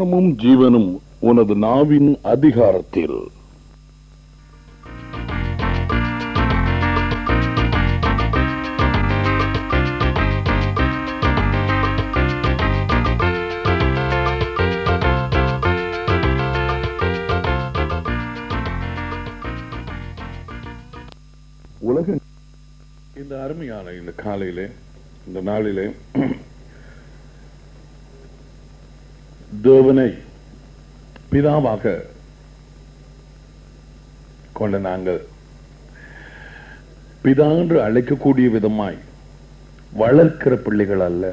மரணமும் ஜீவனும் உனது நாவின் அதிகாரத்தில் உலக இந்த அருமையான இந்த காலையிலே இந்த நாளிலே தேவனை பிதாவாக கொண்ட நாங்கள் பிதா என்று அழைக்கக்கூடிய விதமாய் வளர்க்கிற பிள்ளைகள் அல்ல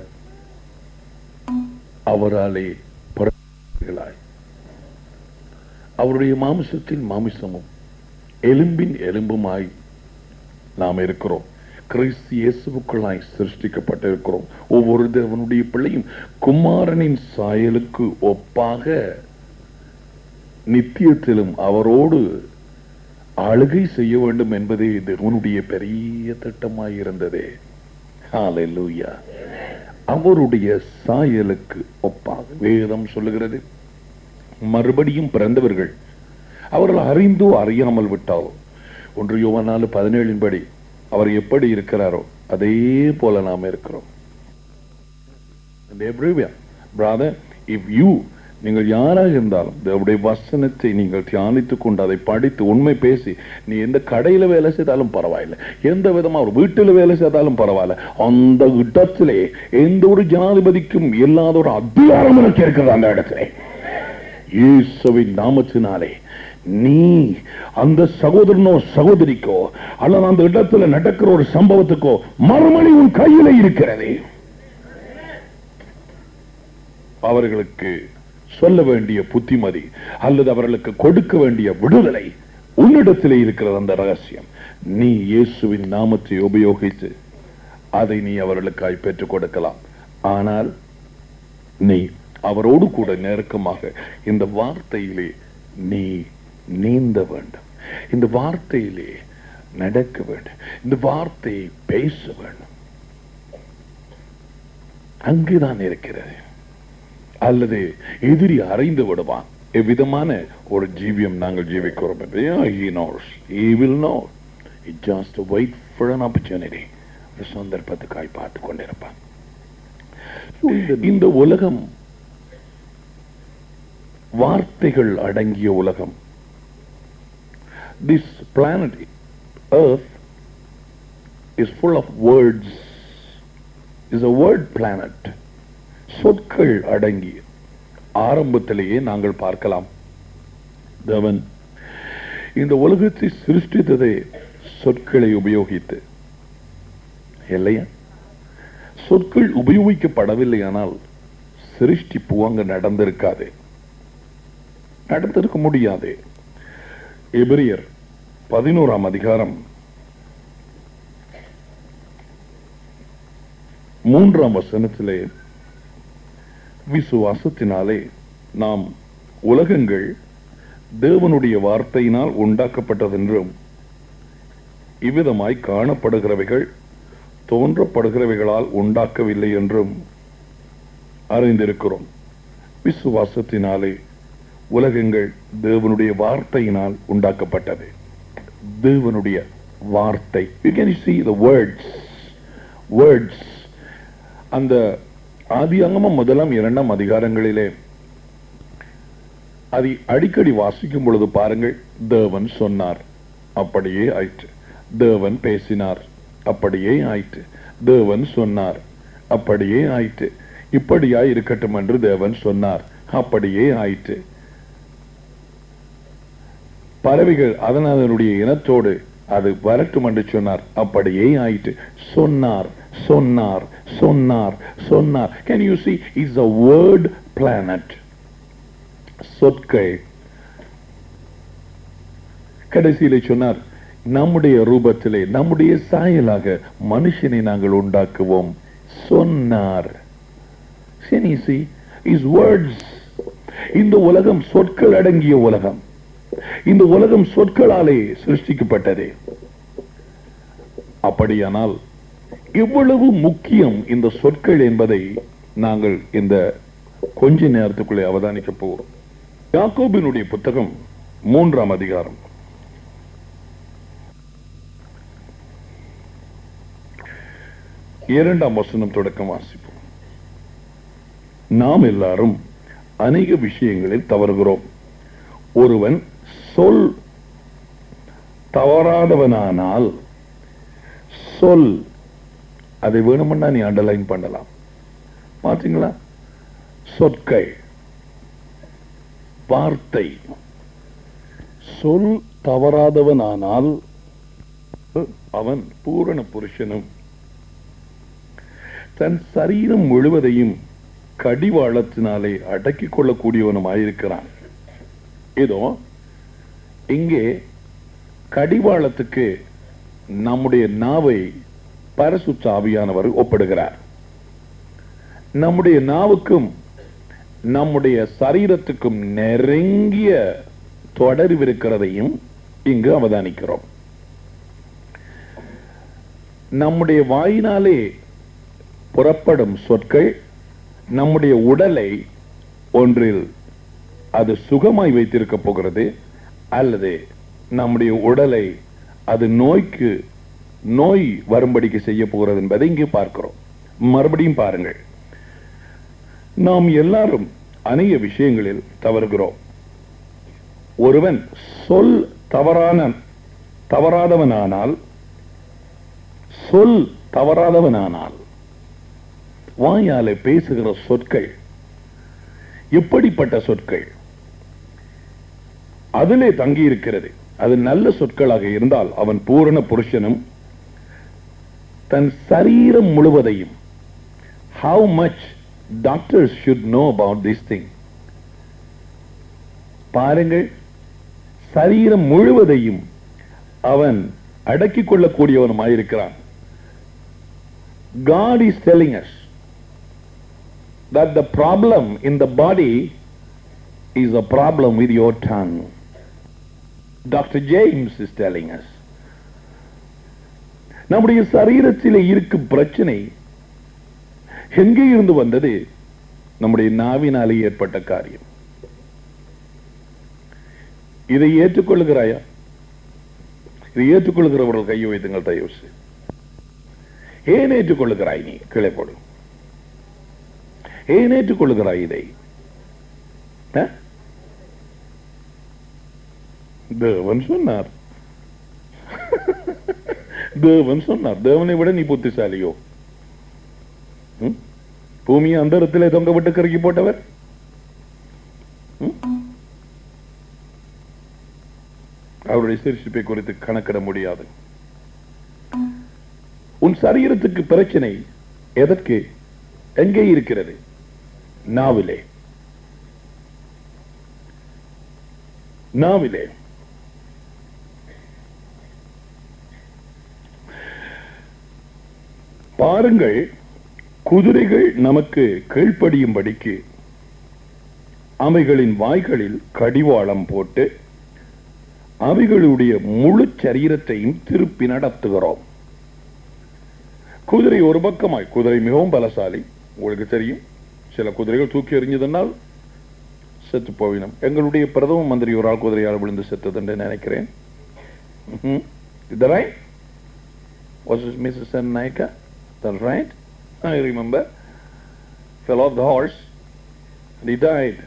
அவராலே பிறந்தவர்களாய் அவருடைய மாமிசத்தின் மாமிசமும் எலும்பின் எலும்புமாய் நாம் இருக்கிறோம் கிறிஸ்து இயேசுவுக்குள்ளாய் சிருஷ்டிக்கப்பட்டிருக்கிறோம் ஒவ்வொரு தேவனுடைய பிள்ளையும் குமாரனின் சாயலுக்கு ஒப்பாக நித்தியத்திலும் அவரோடு ஆளுகை செய்ய வேண்டும் என்பதே தேவனுடைய பெரிய திட்டமாய் இருந்ததே ஹalleluya அவருடைய சாயலுக்கு ஒப்பாக வேதம் சொல்லுகிறது மறுபடியும் பிறந்தவர்கள் அவர்கள் அறிந்தோ அறியாமல் விட்டாலோ ஒன்று யோவான் பதினேழின் படி அவர் எப்படி இருக்கிறாரோ அதே போல நாம் இருக்கிறோம் And everywhere. Brother, if you நீங்கள் யாராக இருந்தாலும் தேவனுடைய வசனத்தை நீங்கள் தியானித்துக் கொண்டு அதை படித்து உண்மை பேசி நீ எந்த கடையில வேலை செய்தாலும் பரவாயில்லை எந்த விதமா ஒரு வீட்டில் வேலை செய்தாலும் பரவாயில்ல அந்த இடத்திலே எந்த ஒரு ஜனாதிபதிக்கும் இல்லாத ஒரு அதிகாரம் எனக்கு இருக்கிறது அந்த இடத்திலே இயேசுவின் நாமத்தினாலே நீ அந்த சகோதரனோ சகோதரிக்கோ அல்லது அந்த இடத்துல நடக்கிற ஒரு சம்பவத்துக்கோ மறுமொழி உன் கையில இருக்கிறது அவர்களுக்கு சொல்ல வேண்டிய புத்திமதி அல்லது அவர்களுக்கு கொடுக்க வேண்டிய விடுதலை உன்னிடத்திலே இருக்கிறது அந்த ரகசியம் நீ இயேசுவின் நாமத்தை உபயோகித்து அதை நீ அவர்களுக்காய் பெற்றுக் கொடுக்கலாம் ஆனால் நீ அவரோடு கூட நெருக்கமாக இந்த வார்த்தையிலே நீ நீந்த வேண்டும் இந்த வார்த்தையிலே நடக்க வேண்டும் இந்த வார்த்தையை பேச வேண்டும் அங்குதான் இருக்கிறது அல்லது எதிரி அறைந்து விடுவான் எவ்விதமான ஒரு ஜீவியம் நாங்கள் ஜீவிக்கிறோம் என்று. Yeah, he knows. He will know. He just wait for an opportunity. ஒரு சந்தர்ப்பத்துக்காய் பார்த்து கொண்டிருப்பான் So, இந்த- இந்த உலகம் வார்த்தைகள் அடங்கிய உலகம் this planet earth is full of words is a word planet சொற்கள் அடங்கி ஆரம்பத்திலேயே நாங்கள் பார்க்கலாம் தேவன் இந்த உலகத்தை சிருஷ்டித்ததே சொற்களை உபயோகித்து இல்லையா சொற்கள் உபயோகிக்கப்படவில்லை ஆனால் சிருஷ்டிப்பு அங்க நடந்திருக்காது நடந்திருக்க முடியாது எபிரியர் பதினோராம் அதிகாரம் மூன்றாம் வசனத்திலே விசுவாசத்தினாலே நாம் உலகங்கள் தேவனுடைய வார்த்தையினால் உண்டாக்கப்பட்டதென்றும் இவ்விதமாய் காணப்படுகிறவைகள் தோன்றப்படுகிறவைகளால் உண்டாக்கவில்லை என்றும் அறிந்திருக்கிறோம் விசுவாசத்தினாலே உலகங்கள் தேவனுடைய வார்த்தையினால் உண்டாக்கப்பட்டது தேவனுடைய வார்த்தை you can see the words words அந்த ஆதியாகமம் முதலாம் இரண்டாம் அதிகாரங்களிலே அதை அடிக்கடி வாசிக்கும் பொழுது பாருங்கள் தேவன் சொன்னார் அப்படியே ஆயிற்று தேவன் பேசினார் அப்படியே ஆயிற்று தேவன் சொன்னார் அப்படியே ஆயிற்று இப்படியா இருக்கட்டும் என்று தேவன் சொன்னார் அப்படியே ஆயிற்று பறவைகள் அதன் அதனுடைய இனத்தோடு அது வரட்டும் என்று சொன்னார் அப்படியே ஆயிற்று சொன்னார் சொன்னார் சொன்னார் சொன்னார் can you see is a word planet சொற்கள் கடைசியிலே சொன்னார் நம்முடைய ரூபத்திலே நம்முடைய சாயலாக மனுஷனை நாங்கள் உண்டாக்குவோம் சொன்னார் Can you see? His words. இந்த உலகம் சொற்கள் அடங்கிய உலகம் இந்த உலகம் சொற்களாலே சிருஷ்டிக்கப்பட்டது அப்படியானால் இவ்வளவு முக்கியம் இந்த சொற்கள் என்பதை நாங்கள் இந்த கொஞ்ச நேரத்துக்குள்ளே அவதானிக்க போகிறோம் யாக்கோபினுடைய புத்தகம் மூன்றாம் அதிகாரம் இரண்டாம் வசனம் தொடக்கம் வாசிப்போம் நாம் எல்லாரும் அநேக விஷயங்களில் தவறுகிறோம் ஒருவன் சொல் தவறாதவனானால் சொல் அதை வேணுமென்னா நீ அண்டர்லைன் பண்ணலாம் பாத்தீங்களா சொற்கள் வார்த்தை சொல் தவறாதவனானால் அவன் பூரண புருஷனும் தன் சரீரம் முழுவதையும் கடிவாளத்தினாலே அடக்கிக் கொள்ளக்கூடியவனுமாயிருக்கிறான் இதோ இங்கே கடிவாளத்துக்கு நம்முடைய நாவை பரசுத்த ஆவியானவர் ஒப்பிடுகிறார் நம்முடைய நாவுக்கும் நம்முடைய சரீரத்துக்கும் நெருங்கிய தொடர்பு இருக்கிறதையும் இங்கு அவதானிக்கிறோம் நம்முடைய வாயினாலே புறப்படும் சொற்கள் நம்முடைய உடலை ஒன்றில் அது சுகமாய் வைத்திருக்க போகிறது அல்லது நம்முடைய உடலை அது நோய்க்கு நோய் வரும்படிக்கு செய்ய போகிறது என்பதை இங்கே பார்க்கிறோம் மறுபடியும் பாருங்கள் நாம் எல்லாரும் அநேக விஷயங்களில் தவறுகிறோம் ஒருவன் சொல் தவறான தவறாதவனானால் சொல் தவறாதவனானால் வாயாலே பேசுகிற சொற்கள் எப்படிப்பட்ட சொற்கள் அதிலே தங்கி இருக்கிறது அது நல்ல சொற்களாக இருந்தால் அவன் பூரண புருஷனும் தன் சரீரம் முழுவதையும் how much doctors should know about this thing பாருங்கள் சரீரம் முழுவதையும் அவன் அடக்கிக் கொள்ளக்கூடியவனுமாயிருக்கிறான் God is telling us that the problem in the body is a problem with your tongue. Dr. James is telling us. நம்முடைய சரீரத்தில் இருக்கும் பிரச்சனை எங்கே இருந்து வந்தது நம்முடைய நாவினாலே ஏற்பட்ட காரியம் இதை ஏற்றுக்கொள்ளுகிறாயா இதை ஏற்றுக்கொள்கிறவர்கள் கையை வைத்துங்கள் தயவு செய்து. ஏன் ஏற்றுக்கொள்ளுகிறாய் நீ கீழே போடு ஏன் ஏற்றுக்கொள்ளுகிறாய் இதை ஆ? தேவன் சொன்னார் தேவன் சொன்னார் தேவனை விட நீ புத்திசாலியோ ம்? பூமியை அந்தரத்திலே தொங்க விட்டு கருக்கி போட்டவர் ம்? அவருடைய சிரிச்சிப்பை குறித்து கணக்கிட முடியாது உன் சரீரத்துக்கு பிரச்சனை எதற்கு எங்கே இருக்கிறது நாவிலே நாவிலே பாருங்கள் குதிரைகள் நமக்கு கீழ்ப்படியும்படிக்கு அவைகளின் வாய்களில் கடிவாளம் போட்டு அவைகளுடைய முழு சரீரத்தையும் திருப்பி நடத்துகிறோம் குதிரை ஒரு பக்கமாய் குதிரை மிகவும் பலசாலி உங்களுக்கு தெரியும் சில குதிரைகள் தூக்கி எறிஞ்சதனால் செத்து போவினம் எங்களுடைய பிரதம மந்திரி ஒரு ஆள் குதிரையால் விழுந்து செத்தது என்று நினைக்கிறேன் ம்ஹும். Is that right? Was it Mrs. Naika? That's right. I remember. Fell off the horse and he died.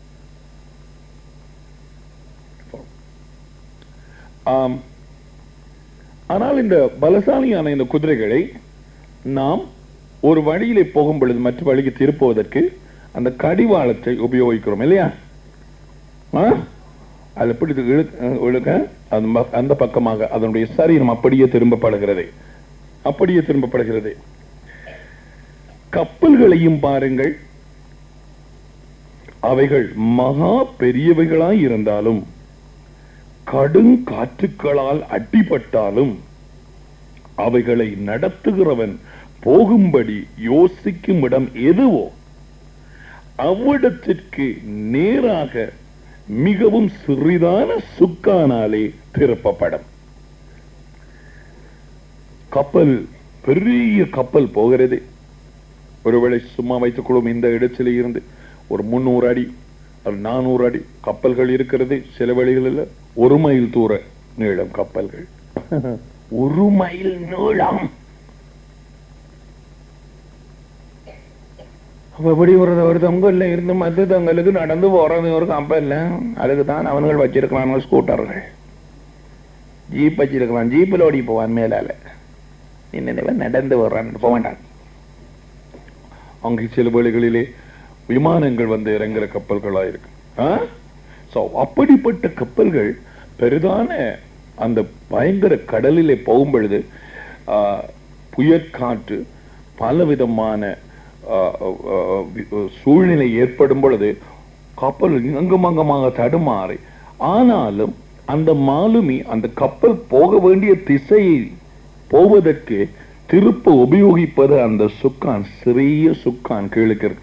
ஆம். ஆனால் இந்த பலசாலியான இந்த குதிரைகளை நாம் ஒரு வழியிலே போகும் பொழுது மற்ற வழிக்கு திருப்புவதற்கு அந்த கடிவாளத்தை உபயோகிக்கிறோம் இல்லையா ஆ? அது பிடித்து இழு- இழுக்க அந்த ம- அந்த பக்கமாக அதனுடைய சரீரம் அப்படியே திரும்பப்படுகிறது அப்படியே திரும்பப்படுகிறது கப்பல்களையும் பாருங்கள் அவைகள் மகா பெரியவைகளாய் இருந்தாலும் கடும் காற்றுக்களால் அடிபட்டாலும் அவைகளை நடத்துகிறவன் போகும்படி யோசிக்கும் இடம் எதுவோ அவ்விடத்திற்கு நேராக மிகவும் சிறிதான சுக்கானாலே திருப்பப்படும் கப்பல் பெரிய கப்பல் போகிறது ஒருவேளை சும்மா வைத்துக் கொள்ளும் இந்த இடத்திலே இருந்து ஒரு முன்னூறு அடி அது நானூறு அடி கப்பல்கள் இருக்கிறது சில வழிகளில் ஒரு மைல் தூர நீளம் கப்பல்கள் ஒரு மைல் நீளம் அப்ப எப்படி ஒரு ஒரு தொங்கல்ல இருந்து மத்து தொங்கலுக்கு நடந்து போறது ஒரு கப்பல்ல அதுக்கு தான் அவனுங்கள் வச்சிருக்கிறாங்க ஸ்கூட்டர்கள் ஜீப் வச்சிருக்கிறான் ஜீப்பில் ஓடி போவான் மேலால என்ன நடந்து வர்றான் போக வேண்டாம் அங்கே சில வேளைகளிலே விமானங்கள் வந்து இறங்குற கப்பல்களா இருக்கு சோ அப்படிப்பட்ட கப்பல்கள் பெரிதான அந்த பயங்கர கடலிலே போகும் பொழுது ஆ, புயற்காற்று பலவிதமான ஆ, ஆ, ஆ, சூழ்நிலை ஏற்படும் பொழுது கப்பல் இங்கும் அங்கமாக தடுமாறி ஆனாலும் அந்த மாலுமி அந்த கப்பல் போக வேண்டிய திசையை போவதற்கு திருப்ப உபயோகிப்பது அந்த சுக்கான் சிறிய சுக்கான் கீழுக்கு இருக்குது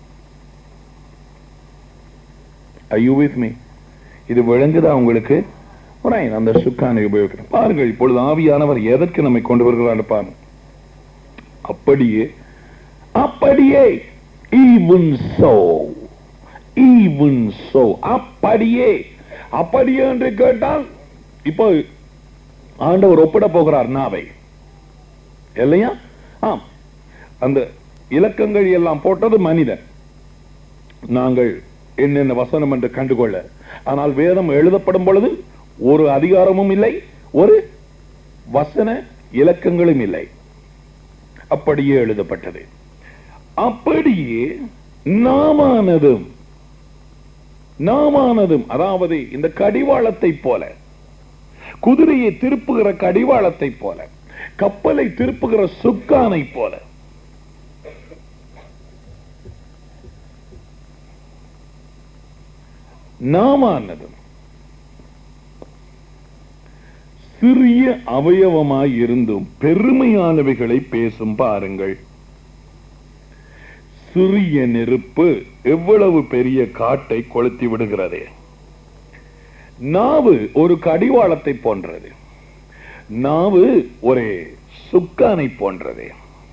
Are you with me? இது விளங்குதா உங்களுக்கு Right, அந்த சுக்கானை உபயோகிக்கிறேன் பாருங்கள் இப்பொழுது ஆவியானவர் எதற்கு நம்மை கொண்டு வருகிறார் பாருங்க அப்படியே அப்படியே even so even so அப்படியே அப்படியே என்று கேட்டால் இப்போ ஆண்டவர் ஒப்பிட போகிறார் நாவை இல்லையா ஆம் அந்த இலக்கங்கள் எல்லாம் போட்டது மனிதன் நாங்கள் என்னென்ன வசனம் என்று கண்டுகொள்ள ஆனால் வேதம் எழுதப்படும் பொழுது ஒரு அதிகாரமும் இல்லை ஒரு வசன இலக்கங்களும் இல்லை அப்படியே எழுதப்பட்டது அப்படியே நாமானதும் நாமானதும் அதாவது இந்த கடிவாளத்தை போல குதிரையை திருப்புகிற கடிவாளத்தை போல கப்பலை திருப்புகிற சுக்கானை போல நாமானதும் சிறிய அவயவமாய் இருந்தும் பெருமையானவைகளை பேசும் பாருங்கள் சிறிய நெருப்பு எவ்வளவு பெரிய காட்டை கொளுத்தி விடுகிறது நாவு ஒரு கடிவாளத்தை போன்றது நாவு ஒரு சுக்கானை போன்றது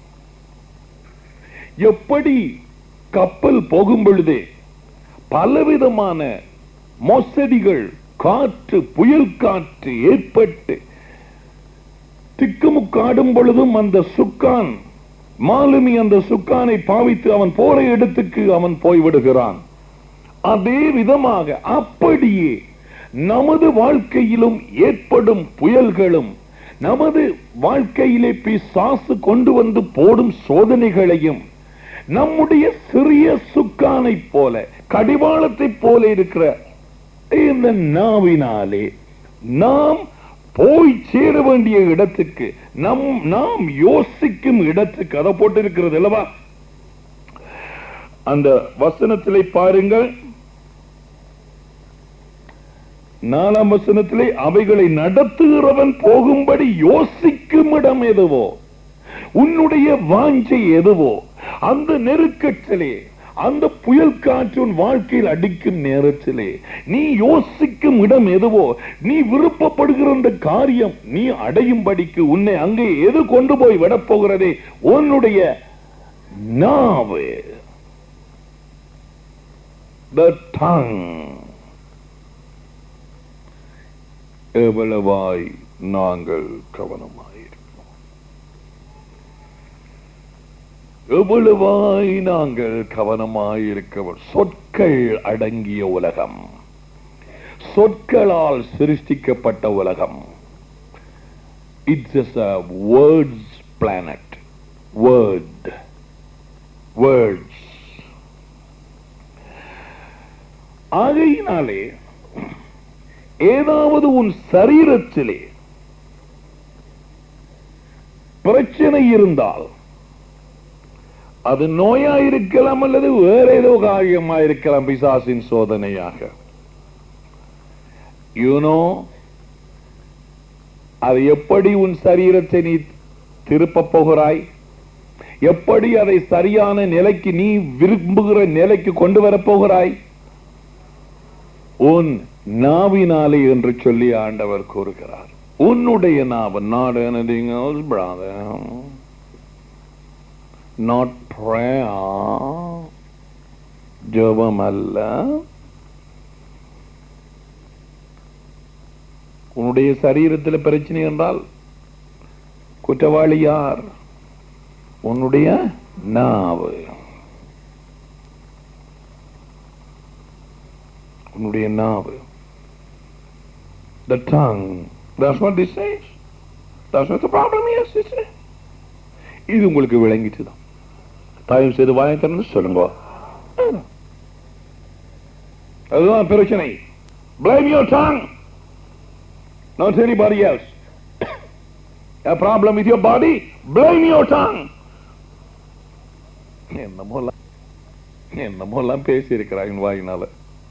எப்படி கப்பல் போகும் பொழுதே பலவிதமான மோசடிகள் காற்று புயல் காற்று ஏற்பட்டு திக்குமுக்காடும் பொழுதும் அந்த சுக்கான் மாலுமி அந்த சுக்கானை பாவித்து அவன் போற இடத்துக்கு அவன் போய்விடுகிறான் அதே விதமாக அப்படியே நமது வாழ்க்கையிலும் ஏற்படும் புயல்களும் நமது வாழ்க்கையிலே பிசாசு கொண்டு வந்து போடும் சோதனைகளையும் நம்முடைய சிறிய சுக்கானை போல கடிவாளத்தை போல இருக்கிற இந்த நாவினாலே நாம் போய் சேர வேண்டிய இடத்துக்கு நம் நாம் யோசிக்கும் இடத்துக்கு அதை போட்டு இருக்கிறது அல்லவா அந்த வசனத்திலே பாருங்கள் நாலாம் வசனத்திலே அவைகளை நடத்துகிறவன் போகும்படி யோசிக்கும் இடம் எதுவோ உன்னுடைய வாஞ்சை எதுவோ அந்த நெருக்கத்திலே அந்த புயல் காற்று உன் வாழ்க்கையில் அடிக்கும் நேரத்திலே நீ யோசிக்கும் இடம் எதுவோ நீ விருப்பப்படுகிற அந்த காரியம் நீ அடையும்படிக்கு உன்னை அங்கே எது கொண்டு போய் விடப் போகிறதே உன்னுடைய நாவு the tongue எவ்வளவாய் நாங்கள் கவனமாயிருக்கிறோம் எவ்வளவாய் நாங்கள் கவனமாயிருக்க சொற்கள் அடங்கிய உலகம் சொற்களால் சிருஷ்டிக்கப்பட்ட உலகம் it's a words planet word words ஆகையினாலே ஏதாவது உன் சரீரத்திலே பிரச்சனை இருந்தால் அது நோயா இருக்கலாம் அல்லது வேற ஏதோ காரியமா இருக்கலாம் பிசாசின் சோதனையாக யூனோ அது எப்படி உன் சரீரத்தை நீ திருப்பப் போகிறாய் எப்படி அதை சரியான நிலைக்கு நீ விரும்புகிற நிலைக்கு கொண்டு வரப் போகிறாய் உன் நாவினாலே என்று சொல்லி ஆண்டவர் கூறுகிறார் உன்னுடைய நாவு not anything else brother not prayer ஜெபம் அல்ல உன்னுடைய சரீரத்தில் பிரச்சனை என்றால் குற்றவாளி யார் உன்னுடைய நாவு உன்னுடைய நாவு the tongue that's what this says that's what the problem is is it? இது உங்களுக்கு விளங்கிட்டுதான் தயவு செய்து வாயை திறந்து சொல்லுங்க அதுதான் பிரச்சனை blame your tongue not anybody else a problem with your body blame your tongue என்னமோலாம் என்னமோலாம் பேசி இருக்கிறாய் வாயினால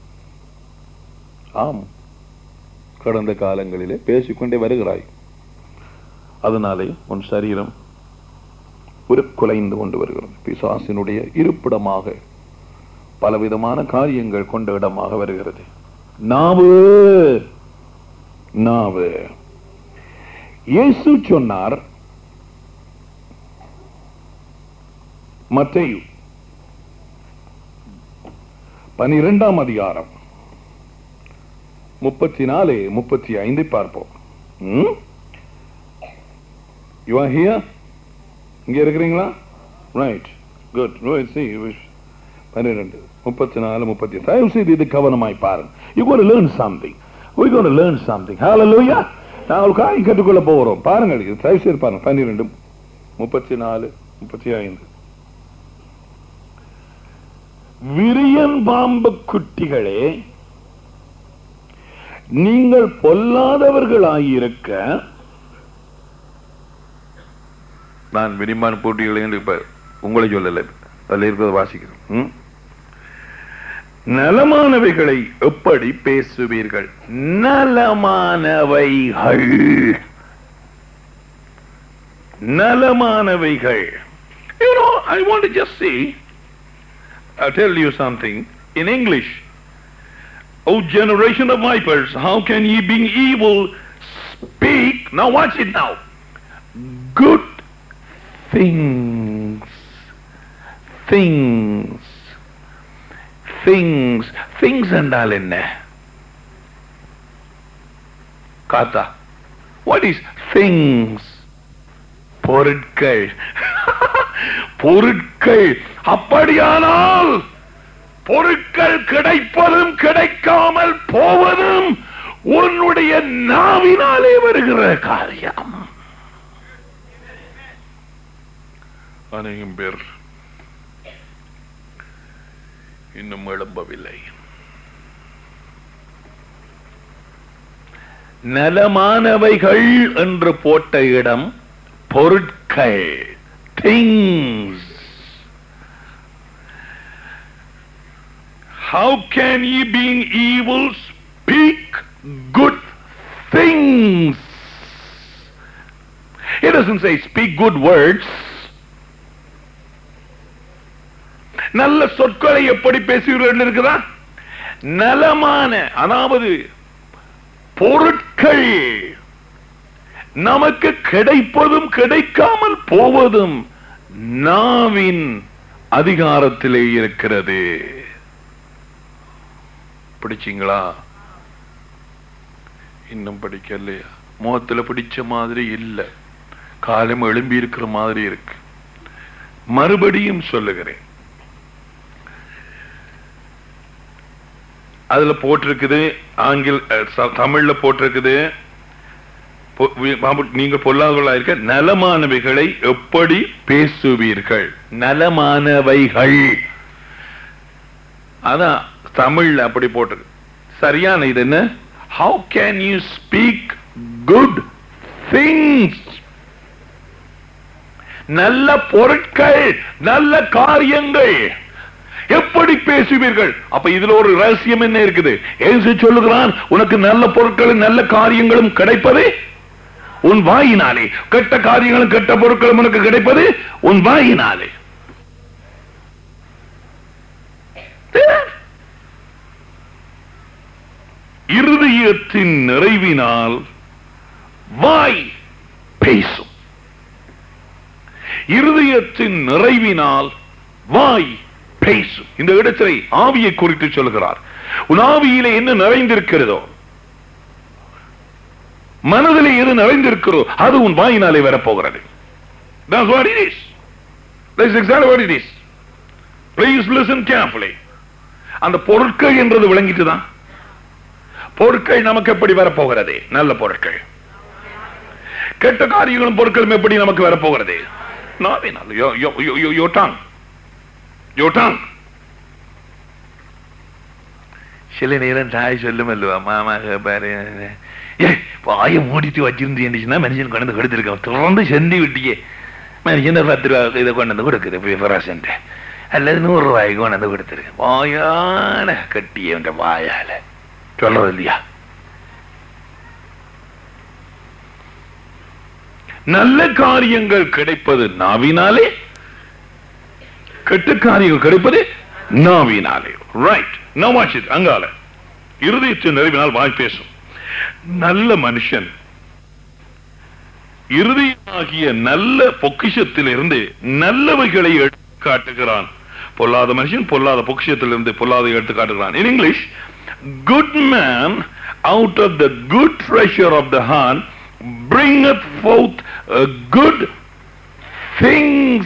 ஆம் கடந்த காலங்களிலே பேசிக்கொண்டே வருகிறாய் அதனாலே உன் சரீரம் ஒரு குலைந்து கொண்டு வருகிறது பிசாசினுடைய இருப்பிடமாக பலவிதமான காரியங்கள் கொண்ட இடமாக வருகிறது நாவு நாவு இயேசு சொன்னார் மத்தேயு பனிரெண்டாம் அதிகாரம் முப்பத்தி நாலு முப்பத்தி ஐந்தை பார்ப்போம் ம்? You are here? இங்க இருக்கிறீங்களா ரைட் குட் பன்னிரெண்டு முப்பத்தி நாலு முப்பத்தி தயவு செய்து இது கவனமாய் பாருங்க you got learn something we going to learn something hallelujah நான் ஒரு காரியம் கற்றுக்கொள்ள போகிறோம் பாருங்கள் இது தயவு செய்து பாருங்க பன்னிரெண்டு முப்பத்தி நாலு முப்பத்தி ஐந்து விரியன் பாம்பு குட்டிகளே நீங்கள் பொல்லாதவர்களாயிருக்க நான் விரிமான போட்டிகள் என்று இப்ப உங்களை சொல்லல அதில் இருக்கிறத வாசிக்கிறேன் ம்? நலமானவைகளை எப்படி பேசுவீர்கள் நலமானவைகள் நலமானவைகள் You know, I want to just see, I'll tell you something in English. O generation of vipers, how can ye being evil speak? Now watch it now. Good things. Things. Things. Things என்றால் என்ன காத்தா What is things? பொருட்கள் பொருட்கள் அப்படியானால் பொருட்கள் கிடைப்பதும் கிடைக்காமல் போவதும் உன்னுடைய நாவினாலே வருகிற காரியம் அநேகம் பேர் இன்னும் எழும்பவில்லை நலமானவைகள் என்று போட்ட இடம் பொருட்கள் things How can ye being evil speak good things? It doesn't say speak good words. நல்ல சொற்களை எப்படி பேசுகிறீர்கள் இருக்குதா நலமான அதாவது பொருட்கள் நமக்கு கிடைப்பதும் கிடைக்காமல் போவதும் நாவின் அதிகாரத்திலே இருக்கிறது பிடிச்சிங்களா இன்னும் படிக்கலையா முகத்துல பிடிச்ச மாதிரி இல்ல காலம் எழும்பி இருக்கிற மாதிரி இருக்கு மறுபடியும் சொல்லுகிறேன் அதுல போட்டிருக்குது ஆங்கில அஹ், ச- தமிழ்ல போட்டிருக்குது பொ- வி- பாபு- நீங்க பொல்லாதவர்களா இருக்க நலமானவைகளை எப்படி பேசுவீர்கள் நலமானவைகள் அதான் தமிழ்ல அப்படி போட்டிருக்கு சரியான இது என்ன how can you speak good things நல்ல பொருட்கள் நல்ல காரியங்கள் எப்படி பேசுவீர்கள் அப்ப இதுல ஒரு ரகசியம் என்ன இருக்குது ஏசு சொல்லுகிறான் உனக்கு நல்ல பொருட்களும் நல்ல காரியங்களும் கிடைப்பது உன் வாயினாலே கெட்ட காரியங்களும் கெட்ட பொருட்களும் உனக்கு கிடைப்பது உன் வாயினாலே இருதயத்தின் நிறைவினால் வாய் பேசும் இருதயத்தின் நிறைவினால் வாய் பேசும் இந்த இடத்திலே ஆவியை குறித்து சொல்கிறார் உன் ஆவியிலே என்ன நிறைந்திருக்கிறதோ மனதிலே எது நிறைந்திருக்கிறதோ அது உன் வாயினாலே வரப்போகிறது That's what it is. That's exactly what it is. Please listen carefully. அந்த பொருட்கள் என்றது விளங்கிட்டுதான் பொருட்கள் நமக்கு எப்படி வரப்போகிறது நல்ல பொருட்கள் கெட்ட காரியங்களும் பொருட்களும் எப்படி நமக்கு வரப்போகிறது நாவினால் யோ யோ யோ யோ யோ tongue. Your tongue. சில நேரம் தாய் சொல்லும் அல்லவா மாமா பாரு ஏ வாயை மூடிட்டு வச்சிருந்தீங்கன்னா மனுஷன் கொண்டு வந்து கொடுத்துருக்கோம் திறந்து செந்தி விட்டியே மனுஷன் ஒரு பத்து ரூபா இதை கொண்டு வந்து கொடுக்குது பர்சன்ட் அல்லது நூறு ரூபாய்க்கு கொண்டு வந்து கொடுத்துருக்கு வாயான கட்டிய வாயால சொல்றது இல்லையா நல்ல காரியங்கள் கிடைப்பது நாவினாலே கெட்ட காரியங்கள் கிடைப்பது நாவினாலே ரைட் நோ வாட்ச் இட் அங்கால இருதயத்தின் நிறைவினால் வாய் பேசும் நல்ல மனுஷன் இருதயமாகிய நல்ல பொக்கிஷத்திலிருந்து நல்லவைகளை எடுத்து காட்டுகிறான் பொல்லாத மனுஷன் பொல்லாத பொக்கிஷத்திலிருந்து பொல்லாத எடுத்து காட்டுகிறான் in English good man out of the good treasure of the heart bringeth forth uh, good things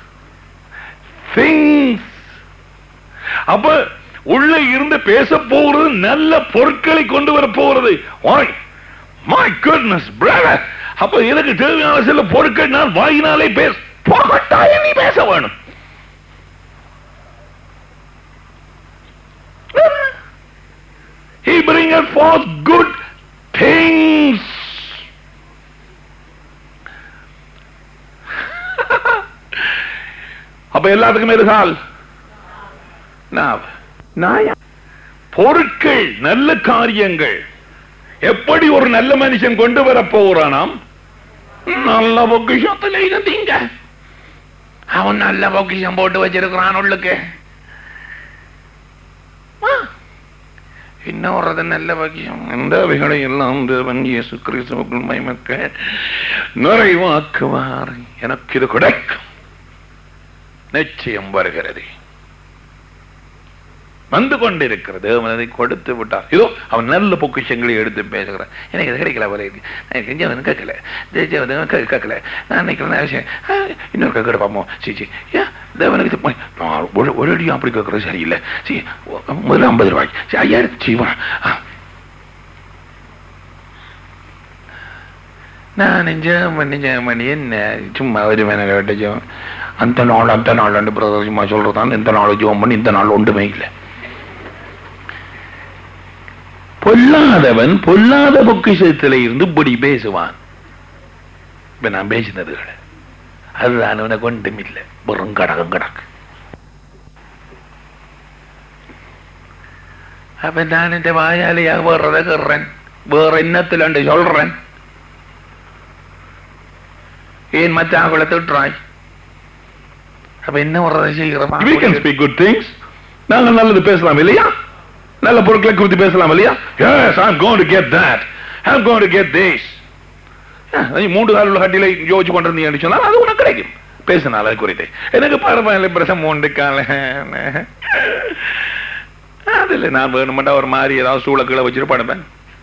things அப்ப உள்ள இருந்து பேச போகிறது நல்ல பொருட்களை கொண்டு வர போகிறது மை குட்னஸ் பிரதர் அப்ப எனக்கு தேவையான சில பொருட்கள் நான் வாயினாலே பேச போகட்டாய நீ பேச வேணும் He bringeth forth good things. அப்ப எல்லாத்துக்கும் எதுகால் நாவ் நாயா பொருட்கள் நல்ல காரியங்கள் எப்படி ஒரு நல்ல மனுஷன் கொண்டு வர போகிறானாம் நல்ல பொக்கிஷத்துல இருந்தீங்க அவன் நல்ல பொக்கிஷம் போட்டு வச்சிருக்கிறான் உள்ளுக்கு ஆ. இன்னொரு நல்ல பொக்கிஷம் இந்த அவைகளை எல்லாம் தேவன் இயேசு கிறிஸ்துவுக்குள் மயமக்க நிறைவாக்குவார் எனக்கு இது கிடைக்கும் நிச்சயம் வருகிறது வந்து கொண்டிருக்கிறது அவன் அதை கொடுத்து விட்டார் இதோ அவன் நல்ல பொக்கிஷங்களை எடுத்து பேசுகிறான் எனக்கு இது கிடைக்கல போல இருக்கு நான் செஞ்சவன் கேட்கல ஜெயிச்சவன் கே- கேட்கல நான் நினைக்கிறேன் விஷயம் ஆ, இன்னொரு கேட்கிற பாப்போம் சி சி ஏன் தேவனுக்கு இது பண்ணி- நான் ஒரு ஒரு அடியும் அப்படி கேட்கறது சரியில்லை சி முதல்ல ஐம்பது ரூபாய் சரி ஐயாயிரத்து செய்வான் நான் ஜெயம் பண்ணி ஜெயம் பண்ணி என்ன சும்மா ஒரு மேன ஜெயம் அந்த நாள் அந்த நாள் ரெண்டு பிரதர் சும்மா சொல்றதான் இந்த நாள் ஜெபம் பண்ணி இந்த நாள் ஒன்றுமே இல்லை பொல்லாதவன் பொல்லாத பொக்கிஷத்தில இருந்து இப்படி பேசுவான் இப்ப நான் பேசினது கிடையாது. அதுதான் அவனுக்கு ஒன்றும் இல்லை வெறும் கடகம் கடக்கு அப்ப நான் இந்த வாயாலையாக வேறதை கறேன் வேற என்னத்துல சொல்றேன் ஏன் மற்ற ஆகுல திட்டுறாய் அப்ப என்ன வர்றதை செய்கிறோம் We can speak good things. நாங்க நல்லது பேசலாம் இல்லையா நல்ல பொருட்களை குறித்து பேசலாம் இல்லையா yes I'm going to get that I'm going to get this மூன்று கால உள்ள கட்டில யோசிச்சு கொண்டிருந்தீங்கன்னு சொன்னால் அது உனக்கு கிடைக்கும் பேசினால் அது குறித்து எனக்கு பரவாயில்ல பிரசம் மூன்று கால அதுல நான் வேணுமெண்டா ஒரு மாதிரி ஏதாவது சூளை கீழே வச்சுட்டு படுப்பேன்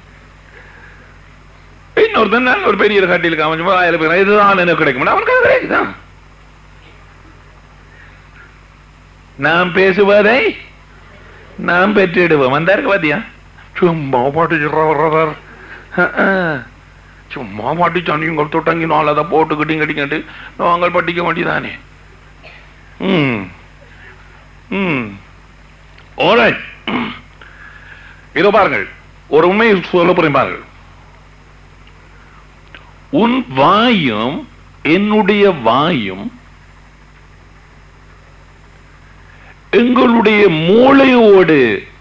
இன்னொருத்தன் நல்ல ஒரு பெரிய கட்டியில் காமிச்சு ஆயிரம் பேர் இதுதான் எனக்கு கிடைக்கும் அவனுக்கு அது கிடைக்குதான் நாம் பேசுவதை நாம் பெற்றிடுவோம் அந்த இருக்கு பாத்தியா சும்மா பாட்டு சும்மா பாட்டு சனியும் கொடுத்துட்டாங்க நாள் அதை போட்டு கிட்டிங் கட்டிங்கிட்டு நாங்கள் பட்டிக்க வேண்டியதானே ம் ம் ஓரைட் இதோ பாருங்கள் ஒரு உண்மையை சொல்ல போறேன் பாருங்கள் உன் வாயும் என்னுடைய வாயும் எங்களுடைய மூளையோடு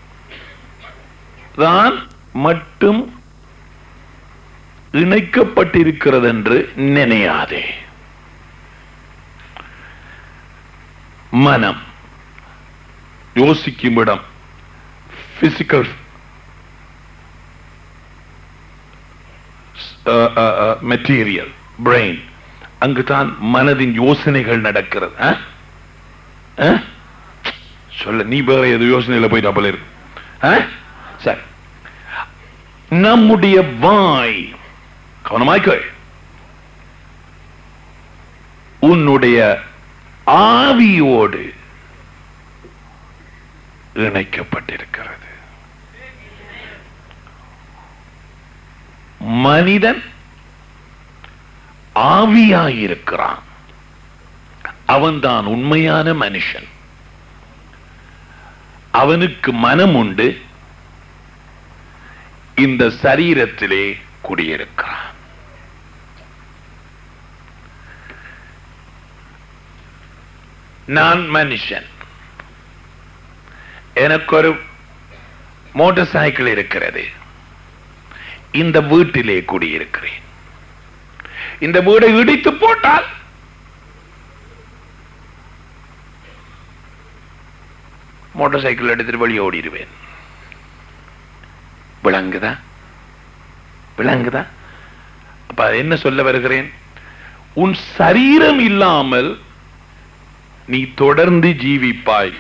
தான் மட்டும் இணைக்கப்பட்டிருக்கிறது என்று நினையாதே மனம் யோசிக்கும் இடம் பிசிக்கல் மெட்டீரியல் பிரெயின் அங்குதான் மனதின் யோசனைகள் நடக்கிறது ஆ? ஆ? சொல்ல நீ வேற எது யோசனையில போயிட்டா போல இருக்கு ஆ? சரி நம்முடைய வாய் கவனமாய்க்கோ உன்னுடைய ஆவியோடு இணைக்கப்பட்டிருக்கிறது மனிதன் ஆவியாயிருக்கிறான் அவன்தான் உண்மையான மனுஷன் அவனுக்கு மனம் உண்டு இந்த சரீரத்திலே குடியிருக்கிறான் நான் மனுஷன் எனக்கு ஒரு மோட்டார் சைக்கிள் இருக்கிறது இந்த வீட்டிலே குடியிருக்கிறேன் இந்த வீடை இடித்து போட்டால் மோட்டார் சைக்கிள் எடுத்துட்டு வெளியே ஓடிடுவேன் விளங்குதா விளங்குதா அப்ப அது என்ன சொல்ல வருகிறேன் உன் சரீரம் இல்லாமல் நீ தொடர்ந்து ஜீவிப்பாய்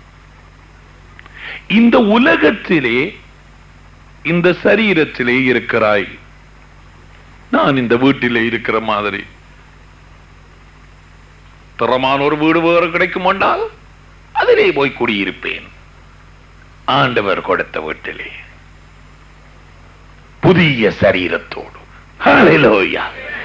இந்த உலகத்திலே இந்த சரீரத்திலே இருக்கிறாய் நான் இந்த வீட்டிலே இருக்கிற மாதிரி தரமான ஒரு வீடு வேறு கிடைக்கும் என்றால் அதிலே போய் குடியிருப்பேன் ஆண்டவர் கொடுத்த வீட்டிலே புதிய சரீரத்தோடு ஹalleluya.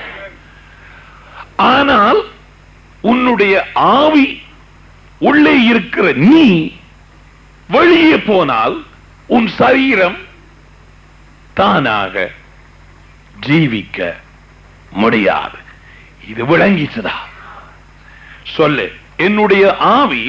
ஆனால் உன்னுடைய ஆவி உள்ளே இருக்கிற நீ வெளியே போனால் உன் சரீரம் தானாக ஜீவிக்க முடியாது இது விளங்கிச்சதா சொல்லு என்னுடைய ஆவி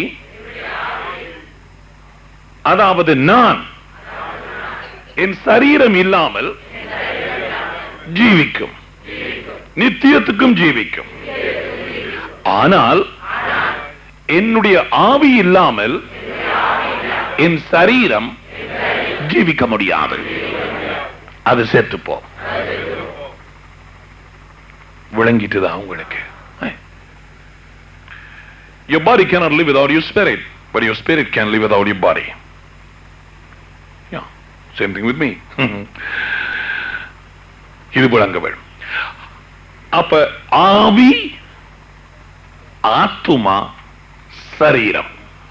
அதாவது நான் என் சரீரம் இல்லாமல் ஜீவிக்கும் நித்தியத்துக்கும் ஜீவிக்கும் ஆனால் என்னுடைய ஆவி இல்லாமல் என் சரீரம் ஜீவிக்க முடியாது அது செத்துப்போ விளங்கிட்டுதா உங்களுக்கு Your body cannot live without your spirit, but your spirit can live without your body. Yeah, same thing with me. இது விளங்க வேண்டும் அப்ப ஆவி ஆத்துமா சரீரம்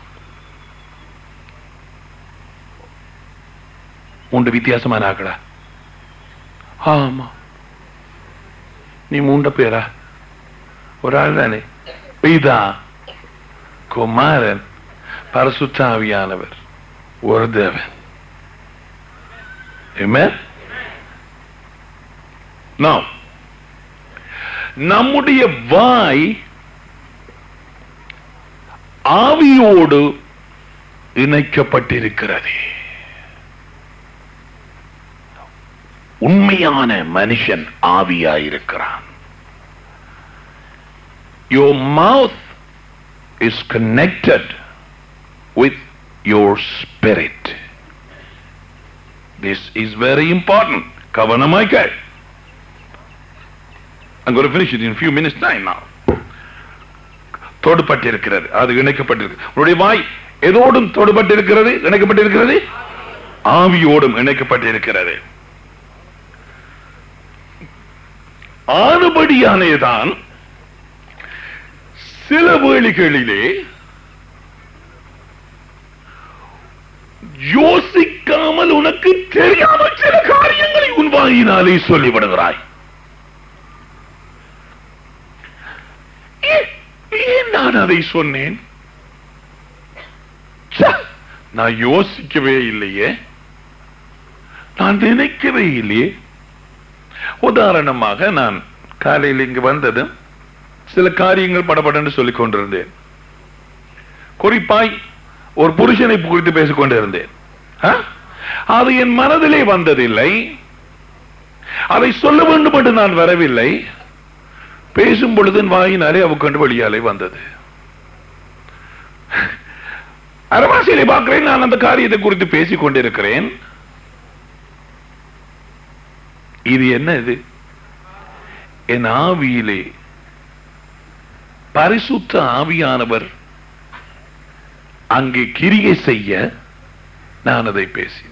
மூன்று வித்தியாசமான ஆக்கடா ஆமா நீ மூண்ட பேரா ஒரு ஆள் தானே பிதா குமாரன் பரசுத்தாவியானவர் ஒரு தேவன் Amen? Now, நம்முடைய வாய் ஆவியோடு இணைக்கப்பட்டிருக்கிறது உண்மையான மனுஷன் ஆவியாயிருக்கிறான் Your mouth is connected with your spirit. This is very important. கவனமாய் கேள் I'm going to finish it in a few minutes time now. தொடுபட்டிருக்கிறது அது இணைக்கப்பட்டிருக்கு உன்னுடைய வாய் எதோடும் தொடுபட்டிருக்கிறது இணைக்கப்பட்டிருக்கிறது ஆவியோடும் இணைக்கப்பட்டிருக்கிறது ஆனபடியானேதான் சில வேளைகளிலே யோசிக்காமல் உனக்கு தெரியாமல் சில காரியங்களை உன் வாயினாலே சொல்லிவிடுகிறாய் ஏன் ஏன் நான் அதை சொன்னேன் ச்ச, நான் யோசிக்கவே இல்லையே நான் நினைக்கவே இல்லையே உதாரணமாக நான் காலையில் இங்கு வந்ததும் சில காரியங்கள் படபடன்னு சொல்லிக் கொண்டிருந்தேன் குறிப்பாய் ஒரு புருஷனை குறித்து பேசிக் கொண்டிருந்தேன் ஆ? அது என் மனதிலே வந்ததில்லை அதை சொல்ல வேண்டும் என்று நான் வரவில்லை பேசும் பொழுது என் வாயினாலே அவுக்கண்டு வழியாலே வந்தது அரவாசியிலே பார்க்கிறேன் நான் அந்த காரியத்தை குறித்து பேசிக் கொண்டிருக்கிறேன் இது என்ன இது என் ஆவியிலே பரிசுத்த ஆவியானவர் அங்கே கிரியை செய்ய நான் அதை பேசினேன்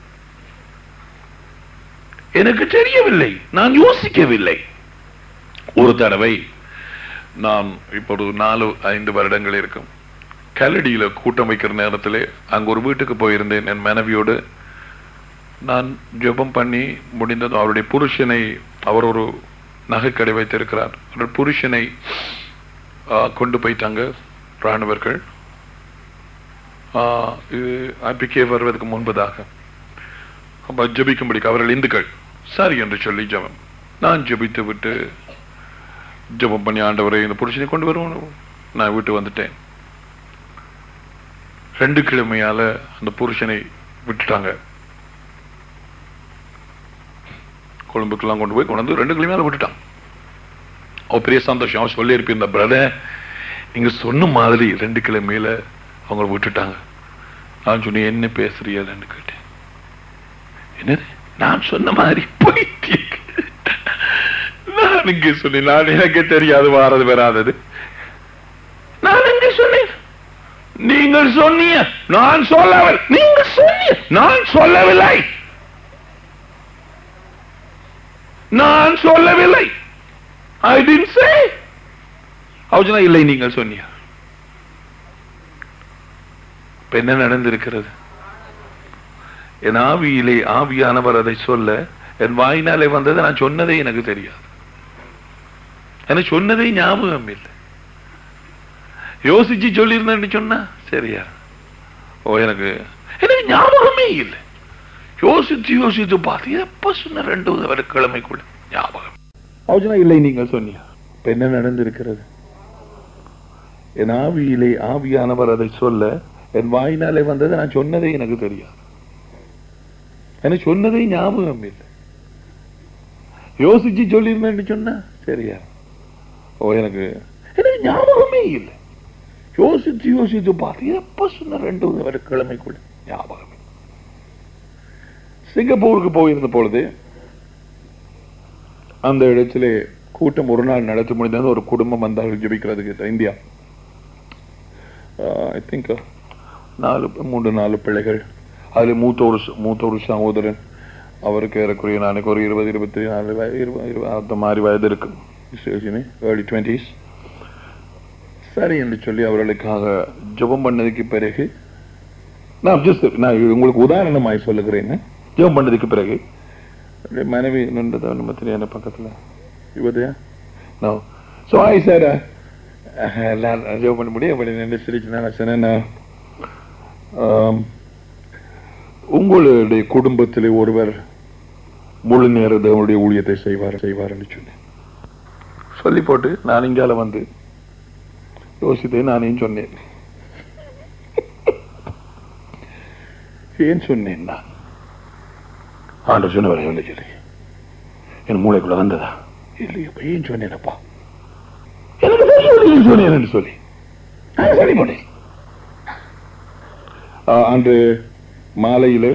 எனக்கு தெரியவில்லை நான் யோசிக்கவில்லை ஒரு தடவை நான் இப்பொழுது நாலு ஐந்து வருடங்கள் இருக்கும் கல்லடியில கூட்டம் வைக்கிற நேரத்திலே அங்க ஒரு வீட்டுக்கு போயிருந்தேன் என் மனைவியோடு நான் ஜெபம் பண்ணி முடிந்ததும் அவருடைய புருஷனை அவர் ஒரு நகைக்கடை வைத்திருக்கிறார் அவர் புருஷனை ஆ, கொண்டு போயிட்டாங்க ராணுவர்கள் ஆ, இது ஆபிக்கே வருவதற்கு முன்பதாக அப்ப ஜெபிக்கும்படிக்கு அவர்கள் இந்துக்கள் சரி என்று சொல்லி ஜெபம் நான் ஜெபித்து விட்டு ஜெபம் பண்ணி ஆண்டவரை இந்த புருஷனை கொண்டு வருவோம் நான் வீட்டு வந்துட்டேன் ரெண்டு கிழமையால அந்த புருஷனை விட்டுட்டாங்க கொழும்புக்கெல்லாம் கொண்டு போய் கொண்டு வந்து ரெண்டு கிழமையால விட்டுட்டான் அவ பெரிய சந்தோஷம் அவன் சொல்லி இருப்பிருந்த பிரதர் நீங்க சொன்ன மாதிரி ரெண்டு கிழமையில அவங்க விட்டுட்டாங்க நான் சொன்னேன் என்ன பேசுறீங்கன்னு கேட்டேன் என்னது நான் சொன்ன மாதிரி போயிட்டு நான் இங்க சொன்னேன் நான் எனக்கு தெரியாது வாரது வராதது நான் எங்க சொன்னேன் நீங்கள் சொன்னீங்க நான் சொல்லவில்லை நீங்க சொன்னீங்க நான் சொல்லவில்லை நான் சொல்லவில்லை ஐ didn't say அவஜனா இல்லை நீங்கள் சொன்னீங்க இப்ப என்ன நடந்திருக்கிறது என் ஆவியிலே ஆவியானவர் அதை சொல்ல என் வாயினாலே வந்தது நான் சொன்னதே எனக்கு தெரியாது எனக்கு சொன்னதே ஞாபகம் இல்லை யோசிச்சு சொல்லியிருந்தேன்னு சொன்னா சரியா ஓ எனக்கு எனக்கு ஞாபகமே இல்லை யோசிச்சு யோசிச்சு பார்த்து எப்ப சொன்ன ரெண்டு கிழமைக்குள்ள ஞாபகம் அவஜனா இல்லை நீங்கள் சொன்னீங்க இப்ப என்ன நடந்திருக்கிறது என் ஆவியிலே ஆவியானவர் அதை சொல்ல என் வாயினாலே வந்தது நான் சொன்னதே எனக்கு தெரியாது எனக்கு சொன்னதே ஞாபகம் இல்லை யோசிச்சு சொல்லியிருந்தேன்னு சொன்னா சரியா ஓ எனக்கு எனக்கு ஞாபகமே இல்லை யோசிச்சு யோசிச்சு பார்த்து எப்ப சொன்ன ரெண்டு கிழமைக்குள்ள ஞாபகம் இல்லை. சிங்கப்பூருக்கு போயிருந்த பொழுது அந்த இடத்திலே கூட்டம் ஒரு நாள் நடத்த முடிந்தது ஒரு குடும்பம் வந்தார்கள் ஜெபிக்கிறதுக்கு இந்தியா ஐ திங்க் நாலு மூன்று நாலு பிள்ளைகள் அதில் மூத்த ஒரு ச- மூத்த ஒரு சகோதரன் அவருக்கு ஏறக்குறைய நாளைக்கு ஒரு இருபது இருபத்தி நாலு வய- இருபது இருபது அந்த மாதிரி வயது இருக்கு ஏர்லி டுவெண்ட்டிஸ் சரி என்று சொல்லி அவர்களுக்காக ஜெபம் பண்ணதுக்கு பிறகு நான் ஜஸ்ட் நான் இது உங்களுக்கு உதாரணமாய் சொல்லுகிறேன் ஜெபம் பண்ணதுக்கு பிறகு என்னுடைய மனைவி நின்றதா நம்ம தெரியாத பக்கத்துல இவதையா நோ ஸோ ஐ சார் எல்லாம் ஜெபம் பண்ண முடியும் அப்படி நின்று சிரிச்சு நான் சொன்னேன் நான், ஆம், உங்களுடைய குடும்பத்திலே ஒருவர் முழு நேர தேவனுடைய ஊழியத்தை செய்வார் செய்வார் என்று சொன்னேன் சொல்லி போட்டு நான் இங்கால வந்து யோசித்தேன் நானேயும் சொன்னேன் ஏன் சொன்னேன் நான் ஆண்டவர் சொன்னவரை சொல்லி சொல்லி என் மூளைக்குள்ள வந்ததா இல்லையா அப்ப ஏன் சொன்னேனப்பா எனக்கு தெரியும் ஏன் சொன்னேன் சொல்லி நான் சரி பண்ணேன் ஆ, அன்று மாலையில்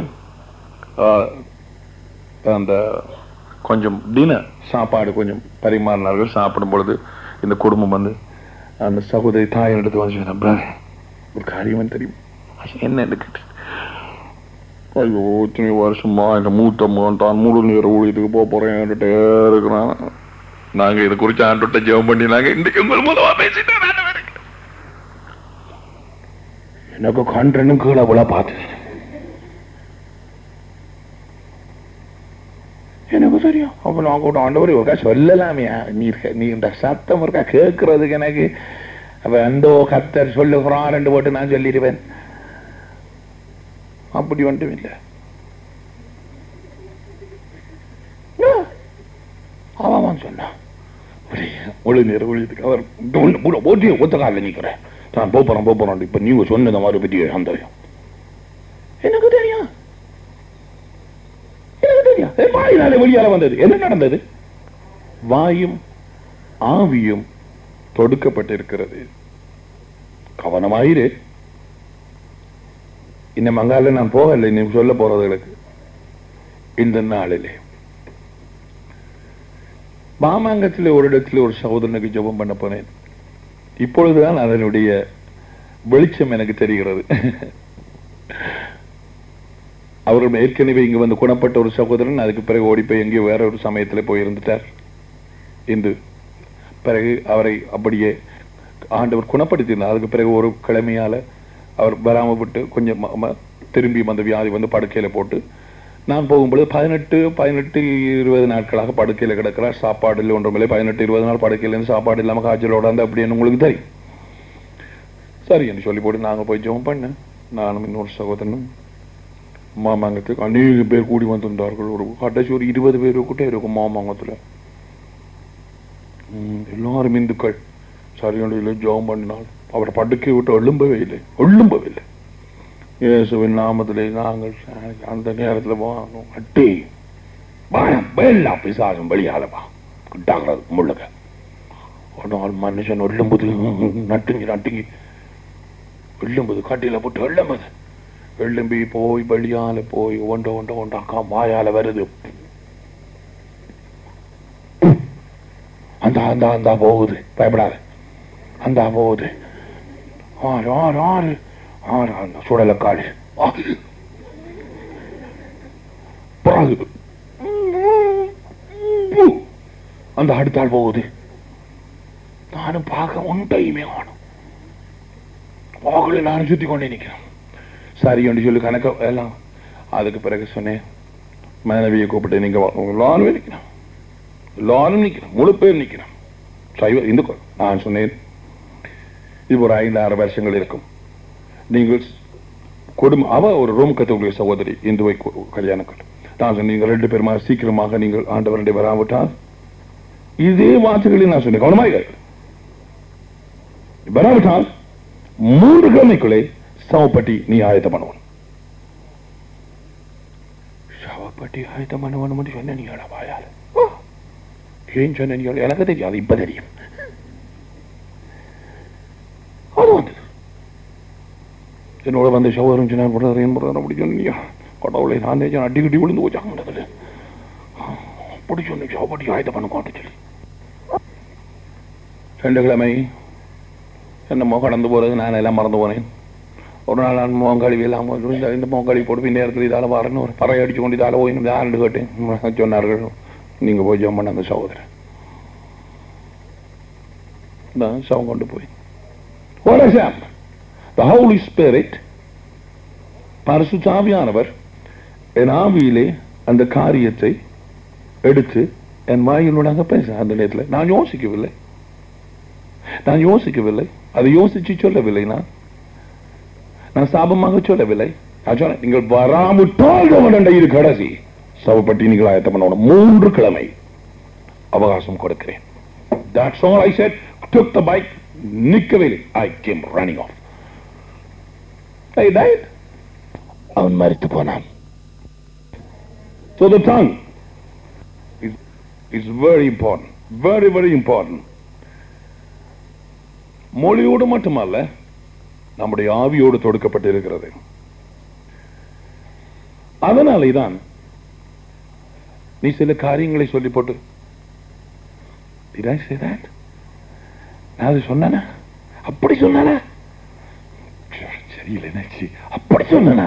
அந்த கொஞ்சம் டினர் சாப்பாடு கொஞ்சம் பரிமாறினார்கள் சாப்பிடும் பொழுது இந்த குடும்பம் வந்து அந்த சகோதரி தாய் எடுத்து வந்து சொன்னா, "Brother, ஒரு காரியம் தெரியும் என்ன கேட்டேன் ஐயோ இத்தனை வருஷமா இந்த மூத்த மகன் தான் முழு நேர ஊழியத்துக்கு போக போறேன் இருக்கிறான் நாங்க இதை குறிச்சு ஆண்டோட்ட ஜெபம் பண்ணி நாங்க இன்றைக்கு உங்கள் மூலமா பேசிட்டேன் நான் வேற. எனக்கு கண்டனும் கீழே விழ பார்த்தேன் எனக்கு தெரியும் அப்ப நான் கூட ஆண்டவர் ஒருக்கா சொல்லலாமே நீ இருக்க- நீ இந்த சத்தம் இருக்கா கேட்கறதுக்கு எனக்கு அப்ப அந்த கத்தர் சொல்லுகிறான் ரெண்டு போட்டு நான் சொல்லிடுவேன் அப்படி ஒன்றும் இல்லை அவன் சொன்னான் ஒளி நேர ஒழியத்துக்கு அவர் போட்டி ஒத்த காலில் நிற்கிறேன் நான் போறேன் போறேன் இப்ப நீங்க சொன்ன மாதிரி பற்றி அந்த எனக்கு தெரியும் எனக்கு தெரியும் என் வாயினாலே வெளியால வந்தது என்ன நடந்தது வாயும் ஆவியும் தொடுக்கப்பட்டிருக்கிறது கவனமாயிரு இன்னும் அங்கால நான் போகலை நீ சொல்ல போறதுகளுக்கு இந்த நாளிலே மாமாங்கத்தில் ஒரு இடத்துல ஒரு சகோதரனுக்கு ஜெபம் பண்ண போனேன் இப்பொழுதுதான் அதனுடைய வெளிச்சம் எனக்கு தெரிகிறது அவர் ஏற்கனவே இங்க வந்து குணப்பட்ட ஒரு சகோதரன் அதுக்கு பிறகு ஓடி போய் எங்கேயோ வேற ஒரு சமயத்துல போய் இருந்துட்டார் இந்து பிறகு அவரை அப்படியே ஆண்டவர் குணப்படுத்தினார் அதுக்கு பிறகு ஒரு கிழமையால அவர் வராம விட்டு கொஞ்சம் ம- ம- திரும்பி அந்த வியாதி வந்து படுக்கையில போட்டு நான் போகும்பொழுது பதினெட்டு பதினெட்டு இருபது நாட்களாக படுக்கையில கிடக்கிறார் சாப்பாடு இல்லை ஒன்றுமில்லை பதினெட்டு இருபது நாள் படுக்கையில இருந்து சாப்பாடு இல்லாம காய்ச்சலோட வந்து அப்படின்னு உங்களுக்கு தெரியும் சரி என்று சொல்லி போட்டு நாங்க போய் ஜெபம் பண்ணேன் நானும் இன்னொரு சகோதரனும் மாமாங்கத்துக்கு அநேக பேர் கூடி வந்திருந்தார்கள் ஒரு கடைசி ஒரு இருபது பேர் கிட்ட இருக்கும் மாமாங்கத்துல ம், எல்லாரும் இந்துக்கள் சரியான ஜெபம் பண்ணினால் அவர் படுக்கை விட்டு எழும்பவே இல்லை எழும்பவே இல்லை இயேசுவின் நாமத்திலே நாங்கள் அந்த நேரத்தில் வாங்கும் அட்டி வாயம் எல்லா பிசாசும் வெளியாலப்பா கிட்டாங்கிறது முள்ளுக ஒரு நாள் மனுஷன் எழும்புது நட்டுங்கி நட்டுங்கி எழும்புது கட்டில போட்டு எழும்புது எழும்பி போய் வெளியால போய் ஒண்ட ஒண்ட ஒண்ட அக்கா வாயால வருது அந்த அந்த அந்த போகுது பயப்படாத அந்த போகுது ஆறு ஆறு ஆறு ஆறு அந்த சுடலக்காடு பிறகு பூ. அந்த அடுத்தாள் போகுது நானும் பார்க்க ஒன்றையுமே காணும் வாக்குல நானும் சுத்தி கொண்டே நிக்கிறேன் சரி என்று சொல்லி கணக்க எல்லாம் அதுக்கு பிறகு சொன்னேன் மனைவியை கூப்பிட்டு நீங்க வா- உங்க எல்லாரும் நிக்கிறோம் எல்லாரும் நிக்கிறோம் முழு பேர் நிக்கிறோம் சைவ இந்துக்கள் நான் சொன்னேன் இது ஒரு ஐந்து ஆறு வருஷங்கள் இருக்கும் நீங்கள் குடும்பம் அவ ஒரு ரோம் கத்தோலிய சகோதரி இந்துவை கு- கல்யாணங்கள் நான் சொன்னேன் நீங்கள் ரெண்டு பேருமா சீக்கிரமாக நீங்கள் ஆண்டவருடைய வராவிட்டால் இதே வார்த்தைகளில் நான் சொன்னேன் கவனமாக கேள். வராவிட்டால் மூன்று கிழமைக்குள்ளே சவப்பட்டி நீ ஆயத்தம் பண்ணணும் சவப்பட்டி ஆயத்தம் பண்ணணும் சொன்ன நீ வாயால ஏன் சொன்ன நீ எனக்கு தெரியாது இப்ப தெரியும் அது வந்தது என்னோட வந்து சகோதரன் சொன்னார் பிரதர் என் பிரதர் அப்படி சொன்னீங்க கடவுளை நான் நேச்சன் அடி கட்டி விழுந்து போச்சாங்க அதுல அப்படி சொன்னேன் சவப்பட்டி ஆயத்தம் பண்ண மாட்டேன் சொல்லி ரெண்டு கிழமை என்னமோ கடந்து போறது நான் எல்லாம் மறந்து போனேன் ஒரு நாள் நான் மோங்காளி எல்லாம் இந்த இந்த மோங்காளி போட்டு பின் நேரத்தில் இதால வரணும் ஒரு பறை அடிச்சு கொண்டு இதால போய் யாருன்னு கேட்டேன் சொன்னார்கள் நீங்க போய் ஜெபம் பண்ண அந்த சகோதரன் நான் சவம் கொண்டு போய் What has happened? The Holy Spirit பரிசுத்தாவியானவர் என் ஆவியிலே அந்த காரியத்தை எடுத்து என் வாயினூடாக பேச அந்த நேரத்தில் நான் யோசிக்கவில்லை நான் யோசிக்கவில்லை அதை யோசிச்சு சொல்லவில்லை நான் நான் சாபமாக சொல்லவில்லை நான் சொன்னேன் நீங்கள் வராமுட்டால் கவனண்ட இது கடைசி சவப்பட்டி நீங்கள் ஆயத்தம் பண்ணணும் மூன்று கிழமை அவகாசம் கொடுக்கிறேன் That's all I said. Took the bike, நிக்கவே இல்லை. I came running off. I died. அவன் மறித்து போனான் So the tongue is, is very important. Very, very important. மொழியோடு மட்டுமல்ல நம்முடைய ஆவியோடு தொடுக்கப்பட்டு இருக்கிறது அதனாலே தான் நீ சில காரியங்களை சொல்லி போட்டு Did I say that? நான் அது சொன்னேனா அப்படி சொன்னானா சரியில்லை நினைச்சு அப்படி சொன்னா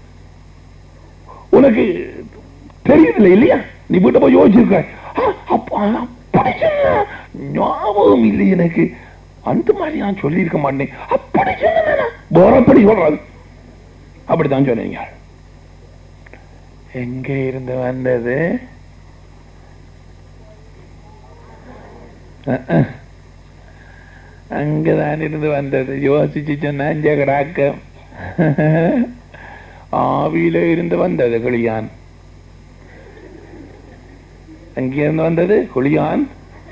உனக்கு தெரியுதில்லை இல்லையா நீ வீட்டை போய் யோசிச்சிருக்க ஆ, அப்ப- அப்படி சொன்ன ஞாபகம் இல்லை எனக்கு அந்த மாதிரி நான் சொல்லியிருக்க மாட்டேன் அப்படி சொன்னா போறப்படி சொல்றது அப்படித்தான் சொன்னீங்க எங்க இருந்து வந்தது அஹ், அஹ். அங்கதான் இருந்து வந்தது யோசிச்சு சொன்ன ஜெகடாக்கம் ஆவியில இருந்து வந்தது குளியான் அங்கிருந்து வந்தது குளியான்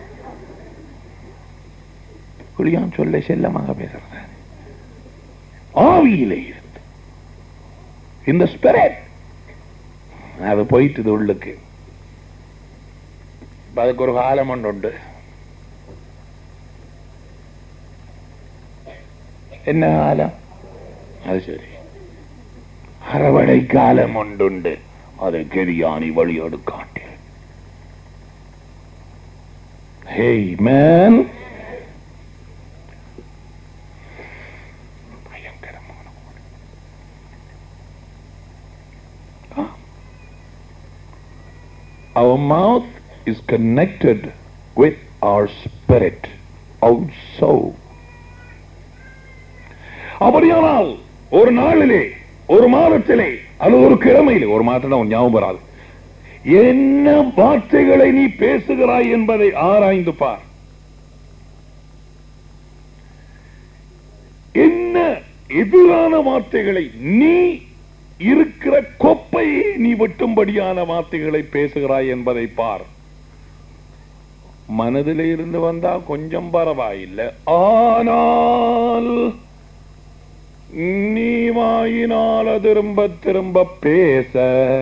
குளியான் சொல்ல செல்லமாக பேசுறேன் ஆவியில இருந்து இந்த ஸ்பிரிட் அது போயிட்டுது உள்ளுக்கு இப்ப அதுக்கு ஒரு காலம் ஒன்று உண்டு என்ன காலம் அது சரி அறவடை காலம் உண்டுண்டு அதை கெரியானி வழியோடு காட்டு hey man our mouth is connected with our spirit also அப்படியானால் ஒரு நாளிலே ஒரு மாதத்திலே அல்லது ஒரு கிழமையிலே ஒரு மாதம் ஒரு ஞாபகம் வராது என்ன வார்த்தைகளை நீ பேசுகிறாய் என்பதை ஆராய்ந்து பார் என்ன எதிரான வார்த்தைகளை நீ இருக்கிற கொப்பையை நீ வெட்டும்படியான வார்த்தைகளை பேசுகிறாய் என்பதை பார் மனதிலே இருந்து வந்தா கொஞ்சம் பரவாயில்லை ஆனால் நீ வாயினால திரும்ப திரும்ப பேச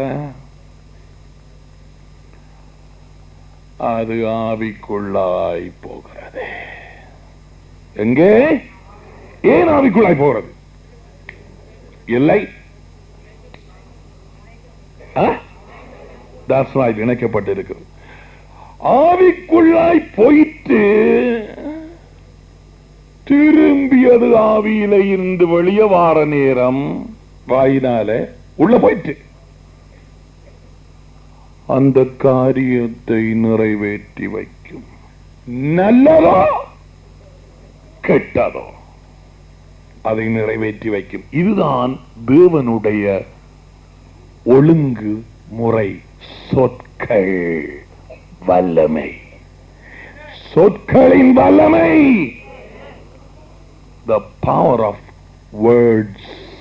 அது ஆவிக்குள்ளாய் போகிறது எங்கே ஏன் ஆவிக்குள்ளாய் போகிறது இல்லை தாஸ்ராய் இணைக்கப்பட்டிருக்கிறது ஆவிக்குள்ளாய் போயிட்டு திரும்பியது ஆவியில இருந்து வெளியே வார நேரம் வாயினால உள்ள போயிட்டு அந்த காரியத்தை நிறைவேற்றி வைக்கும் நல்லதோ கெட்டதோ அதை நிறைவேற்றி வைக்கும் இதுதான் தேவனுடைய ஒழுங்கு முறை சொற்கள் வல்லமை சொற்களின் வல்லமை the power of words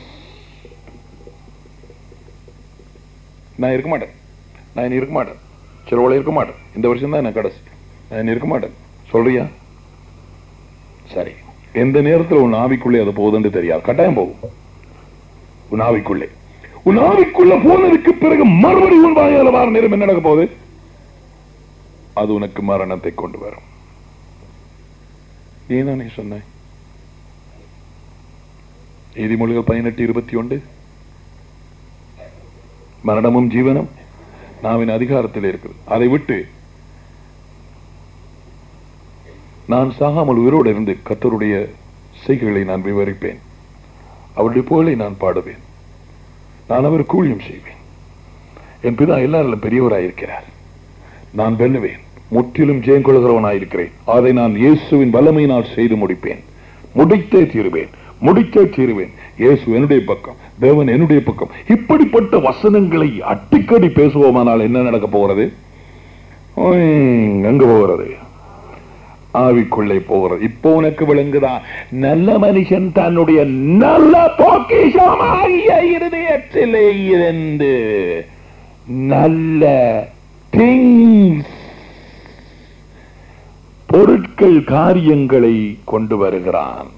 நான் இருக்க மாட்டேன் நான் இனி இருக்க மாட்டேன் சிறுவளை இருக்க மாட்டேன் இந்த வருஷம் தான் நான் கடைசி நான் இனி இருக்க மாட்டேன் சொல்றியா சரி எந்த நேரத்தில் உன் ஆவிக்குள்ளே அது போகுதுன்னு தெரியாது கட்டாயம் போகும் உன் ஆவிக்குள்ளே உன் ஆவிக்குள்ள போனதுக்கு பிறகு மறுபடியும் உன் வாயால வார நேரம் என்ன நடக்க போகுது அது உனக்கு மரணத்தை கொண்டு வரும் நீதானே சொன்னாய் நீதிமொழிகள் பதினெட்டு இருபத்தி ஒன்று மரணமும் ஜீவனும் நாவின் அதிகாரத்தில் இருக்குது அதை விட்டு நான் சாகாமல் உயிரோடு இருந்து கத்தருடைய செய்கைகளை நான் விவரிப்பேன் அவருடைய புகழை நான் பாடுவேன் நான் அவர் கூலியம் செய்வேன் என் பிதா எல்லாரிலும் பெரியவராயிருக்கிறார் நான் வெல்லுவேன் முற்றிலும் ஜெயம் கொள்கிறவனாயிருக்கிறேன் அதை நான் இயேசுவின் வல்லமையினால் செய்து முடிப்பேன் முடித்தே தீருவேன் முடித்தே தீருவேன் இயேசு என்னுடைய பக்கம் தேவன் என்னுடைய பக்கம் இப்படிப்பட்ட வசனங்களை அடிக்கடி பேசுவோமானால் என்ன நடக்க போகிறது அங்க போகிறது ஆவிக்குள்ளே போகிறது இப்போ உனக்கு விளங்குதா நல்ல மனுஷன் தன்னுடைய நல்ல பொக்கிஷமாகிய இருதயத்திலே இருந்து நல்ல திங்ஸ் பொருட்கள் காரியங்களை கொண்டு வருகிறான்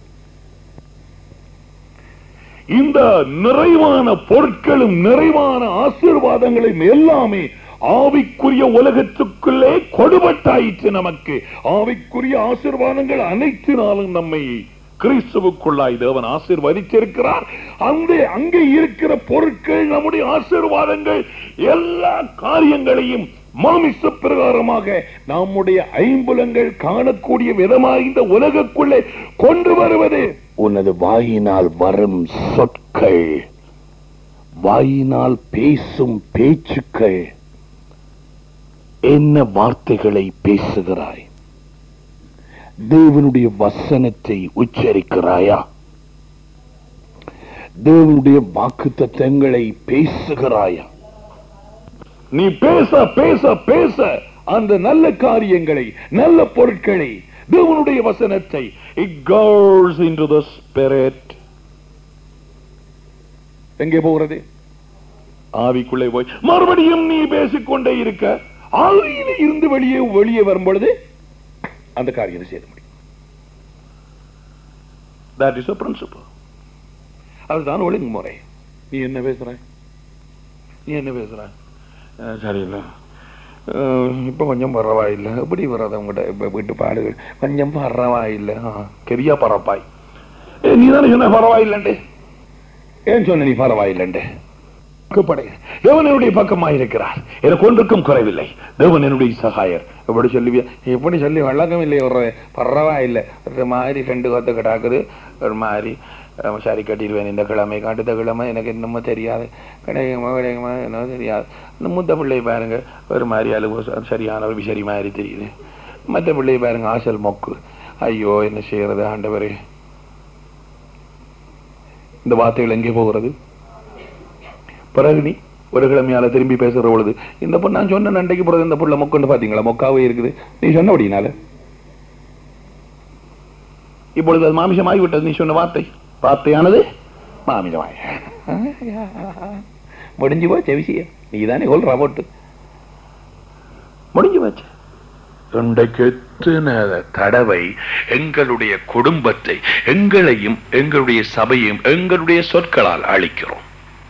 இந்த நிறைவான பொருட்களும் நிறைவான ஆசீர்வாதங்களும் எல்லாமே ஆவிக்குரிய உலகத்துக்குள்ளே கொடுபட்டாயிற்று நமக்கு ஆவிக்குரிய ஆசீர்வாதங்கள் அனைத்தினாலும் நம்மை கிறிஸ்துவுக்குள்ளாய் தேவன் ஆசீர்வதித்திருக்கிறார் அந்த அங்கே இருக்கிற பொருட்கள் நம்முடைய ஆசீர்வாதங்கள் எல்லா காரியங்களையும் மாமிச பிரகாரமாக நம்முடைய ஐம்புலங்கள் காணக்கூடிய விதமாக இந்த உலகக்குள்ளே கொண்டு வருவது உனது வாயினால் வரும் சொற்கள் வாயினால் பேசும் பேச்சுக்கள் என்ன வார்த்தைகளை பேசுகிறாய் தேவனுடைய வசனத்தை உச்சரிக்கிறாயா தேவனுடைய வாக்கு தத்தங்களை பேசுகிறாயா நீ பேச பேச பேச அந்த நல்ல காரியங்களை நல்ல பொருட்களை தேவனுடைய வசனத்தை it goes into the spirit எங்கே போகிறது ஆவிக்குள்ளே போய் மறுபடியும் நீ பேசிக்கொண்டே இருக்க ஆவியில இருந்து வெளியே வெளியே வரும் பொழுது அந்த காரியத்தை செய்ய முடியும் தட் இஸ் a principle அதுதான் ஒழுங்குமுறை நீ என்ன பேசுறாய் நீ என்ன பேசுறாய் அஹ் சரியில்லை அஹ் இப்ப கொஞ்சம் பரவாயில்லை எப்படி வர்றது உங்கள்கிட்ட இப்ப வீட்டு பாடுகள் கொஞ்சம் பரவாயில்லை ஆ, கெரியா பரப்பாய் ஏ, நீ தானே சொன்ன பரவாயில்லண்டே ஏன் சொன்ன நீ பரவாயில்லண்டே படைகிறேன். தேவன் என்னுடைய பக்கமாக இருக்கிறார் எனக்கு ஒன்றுக்கும் குறைவில்லை தேவன் என்னுடைய சகாயர் எப்படி சொல்லி எப்படி சொல்லி வழக்கம் இல்லை ஒரு பரவாயில்லை ஒரு மாதிரி ரெண்டு கொத்த கிடாக்குது ஒரு மாதிரி அஹ், சரி கட்டிடுவேன் இந்த கிழமை அடுத்த கிழமை எனக்கு என்னமோ தெரியாது கிடைக்குமா கிடைக்குமா என்னமோ தெரியாது இந்த மூத்த பிள்ளை பாருங்க ஒரு மாதிரி அழுவு சரியான ஒரு விசரி மாதிரி தெரியுது மற்ற பிள்ளை பாருங்க ஆசல் மொக்கு ஐயோ என்ன செய்யறது ஆண்டவரே இந்த வார்த்தைகள் எங்கே போகிறது பிறகு நீ ஒரு கிழமையால திரும்பி பேசுற பொழுது இந்த பொண்ணு நான் சொன்ன நண்டைக்கு பிறகு இந்த புள்ள மொக்கண்டு பாத்தீங்களா மொக்காவே இருக்குது நீ சொன்னபடினால இப்பொழுது அது மாமிசமாகி விட்டது நீ சொன்ன வார்த்தை வார்த்தையானது மாமிசமாய் முடிஞ்சு போச்சு விஷயம் நீ தானே கொள்றா போட்டு முடிஞ்சு போச்சு இன்றைக்கு எத்தனை தடவை எங்களுடைய குடும்பத்தை எங்களையும் எங்களுடைய சபையும் எங்களுடைய சொற்களால் அழிக்கிறோம்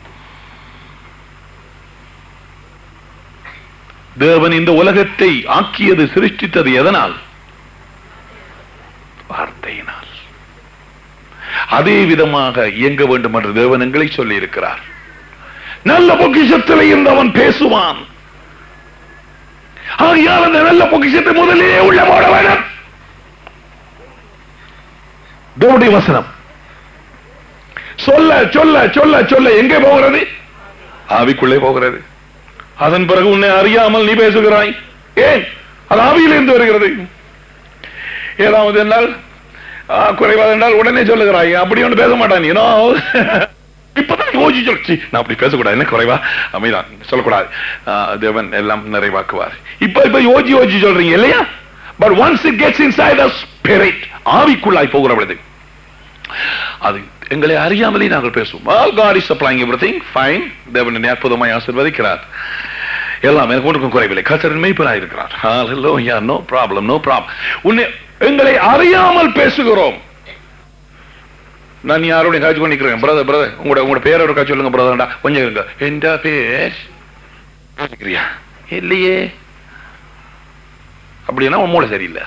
தேவன் இந்த உலகத்தை ஆக்கியது சிருஷ்டித்தது எதனால் வார்த்தையினால் அதே விதமாக இயங்க வேண்டும் என்று தேவன் எங்களை சொல்லி இருக்கிறார் நல்ல பொக்கிஷத்தில் இருந்தவன் பேசுவான் ஆகையால் அந்த நல்ல பொக்கிஷத்தை முதலே உள்ள போட வேண்டும் தேவனுடைய வசனம் சொல்ல சொல்ல சொல்ல சொல்ல எங்கே போகிறது ஆவிக்குள்ளே போகிறது அதன் பிறகு உன்னை அறியாமல் நீ பேசுகிறாய் ஏன் அது ஆவியிலிருந்து வருகிறது ஏதாவது என்றால் ஆ, குறைவாக என்றால் உடனே சொல்லுகிறாய் அப்படி ஒன்று பேச மாட்டான் ஏனோ இப்பதான் யோசிச்சு சொல்லு. சீ, நான் அப்படி பேசக்கூடாது என்ன குறைவா அமைதான் சொல்லக்கூடாது ஆ, தேவன் எல்லாம் நிறைவாக்குவார் இப்ப இப்ப யோசி யோசி சொல்றீங்க இல்லையா but once it gets inside the spirit ஆவிக்குள்ளாய் போகிற பொழுது அது எங்களை அறியாமலே நாங்கள் பேசுவோம் all God is supplying everything fine தேவன் என்னை அற்புதமாய் ஆசீர்வதிக்கிறார் எல்லாம் எனக்கு ஒன்றுக்கும் குறைவில்லை கசரின் மெய்ப்பனாய் இருக்கிறார் hallelujah no problem no problem உன்னை எங்களை அறியாமல் பேசுகிறோம் நான் யாரோட காட்சி பண்ணிக்கிறேன் பிரதர் பிரதர் உங்களோட உங்களோட பேர் ஒரு காட்சி சொல்லுங்க பிரதர்டா கொஞ்சம் இருங்க எந்த பேர் யோசிக்கிறியா இல்லையே அப்படின்னா உன் மூளை சரியில்லை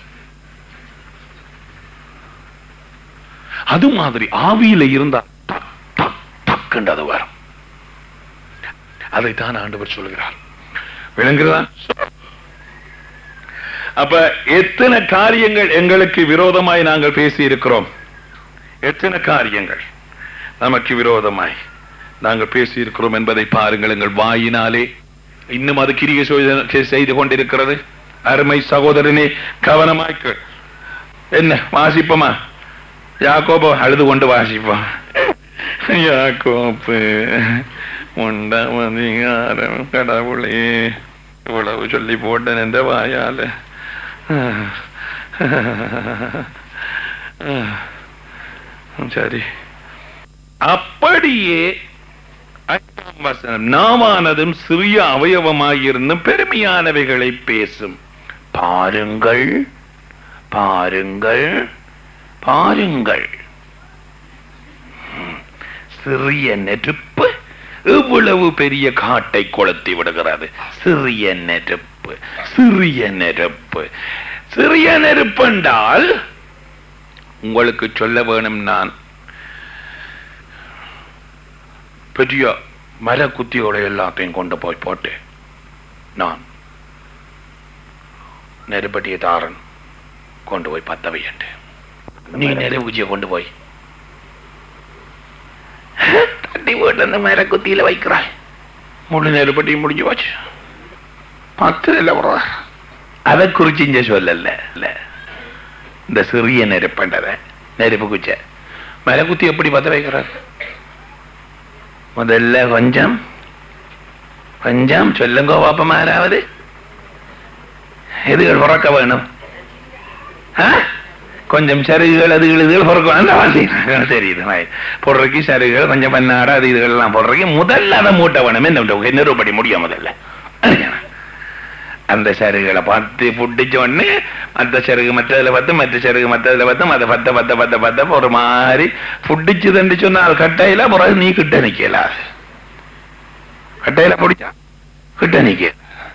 அது மாதிரி ஆவியில இருந்தா டக், டக், டக்குன்னு அது வரும் அதைத்தான் ஆண்டவர் சொல்கிறார் விளங்குறதா அப்ப எத்தனை காரியங்கள் எங்களுக்கு விரோதமாய் நாங்கள் பேசி இருக்கிறோம் எத்தனை காரியங்கள் நமக்கு விரோதமாய் நாங்கள் பேசி இருக்கிறோம் என்பதை பாருங்கள் எங்கள் வாயினாலே இன்னும் அது கிரிய செய்து கொண்டிருக்கிறது அருமை சகோதரனே கவனமாய் கேள். என்ன வாசிப்போமா யாக்கோபோ அழுது கொண்டு வாசிப்போம் யாக்கோப்பு உண்டமதிகாரம் கடவுளே இவ்வளவு சொல்லி போட்டேன் என்ற வாயால சரி அப்படியே ஐந்தாம் வசனம் நாமானதும் சிறிய அவயவமாயிருந்தும் பெருமையானவைகளை பேசும் பாருங்கள் பாருங்கள் பாருங்கள் ம். சிறிய நெருப்பு இவ்வளவு பெரிய காட்டை கொளுத்தி விடுகிறது சிறிய நெருப்பு சிறிய நெருப்பு சிறிய நெருப்பு என்றால் உங்களுக்கு சொல்ல வேணும் நான் பெரிய மர குத்தியோட எல்லாத்தையும் கொண்டு போய் போட்டு நான் நெருப்பட்டிய தாரன் கொண்டு போய் பத்த வையண்டு நீ நெருப்பூச்சியை கொண்டு போய் தட்டி போட்டு அந்த மர குத்தியில வைக்கிறாய் முழு நெருப்பட்டியும் முடிஞ்சு போச்சு பத்து இல்ல bro. அதை குறிச்சு இங்க சொல்லல இல்ல இந்த சிறிய நெருப்பண்டத நெருப்பு குச்ச மர குத்தி எப்படி பத்த வைக்கிறார் முதல்ல கொஞ்சம் கொஞ்சம் சொல்லுங்க பாப்பமாராவது எதுகள் பிறக்க வேணும் ஆ? கொஞ்சம் சருகுகள் அதுகள் இதுகள் பிறக்கும் அந்த வாசி தெரியுது நாய். பொருளைக்கு சருகுகள் கொஞ்சம் பண்ணாட அது இதுகள் எல்லாம் பொருளைக்கு முதல்ல அதை மூட்ட வேணும் என்ன நிறுவப்படி முடியும் முதல்ல அந்த சருகுகளை பார்த்து புட்டிச்ச உடனே மற்ற சருகு மற்றதுல பத்து மற்ற சருகு மற்றதுல பத்து அதை பத்த பத்த பத்த பத்த ஒரு மாதிரி புட்டிச்சுதுன்னு சொன்னால் கட்டையில பிறகு நீ கிட்ட நிக்கல கட்டையில பிடிச்சா கிட்ட நிக்க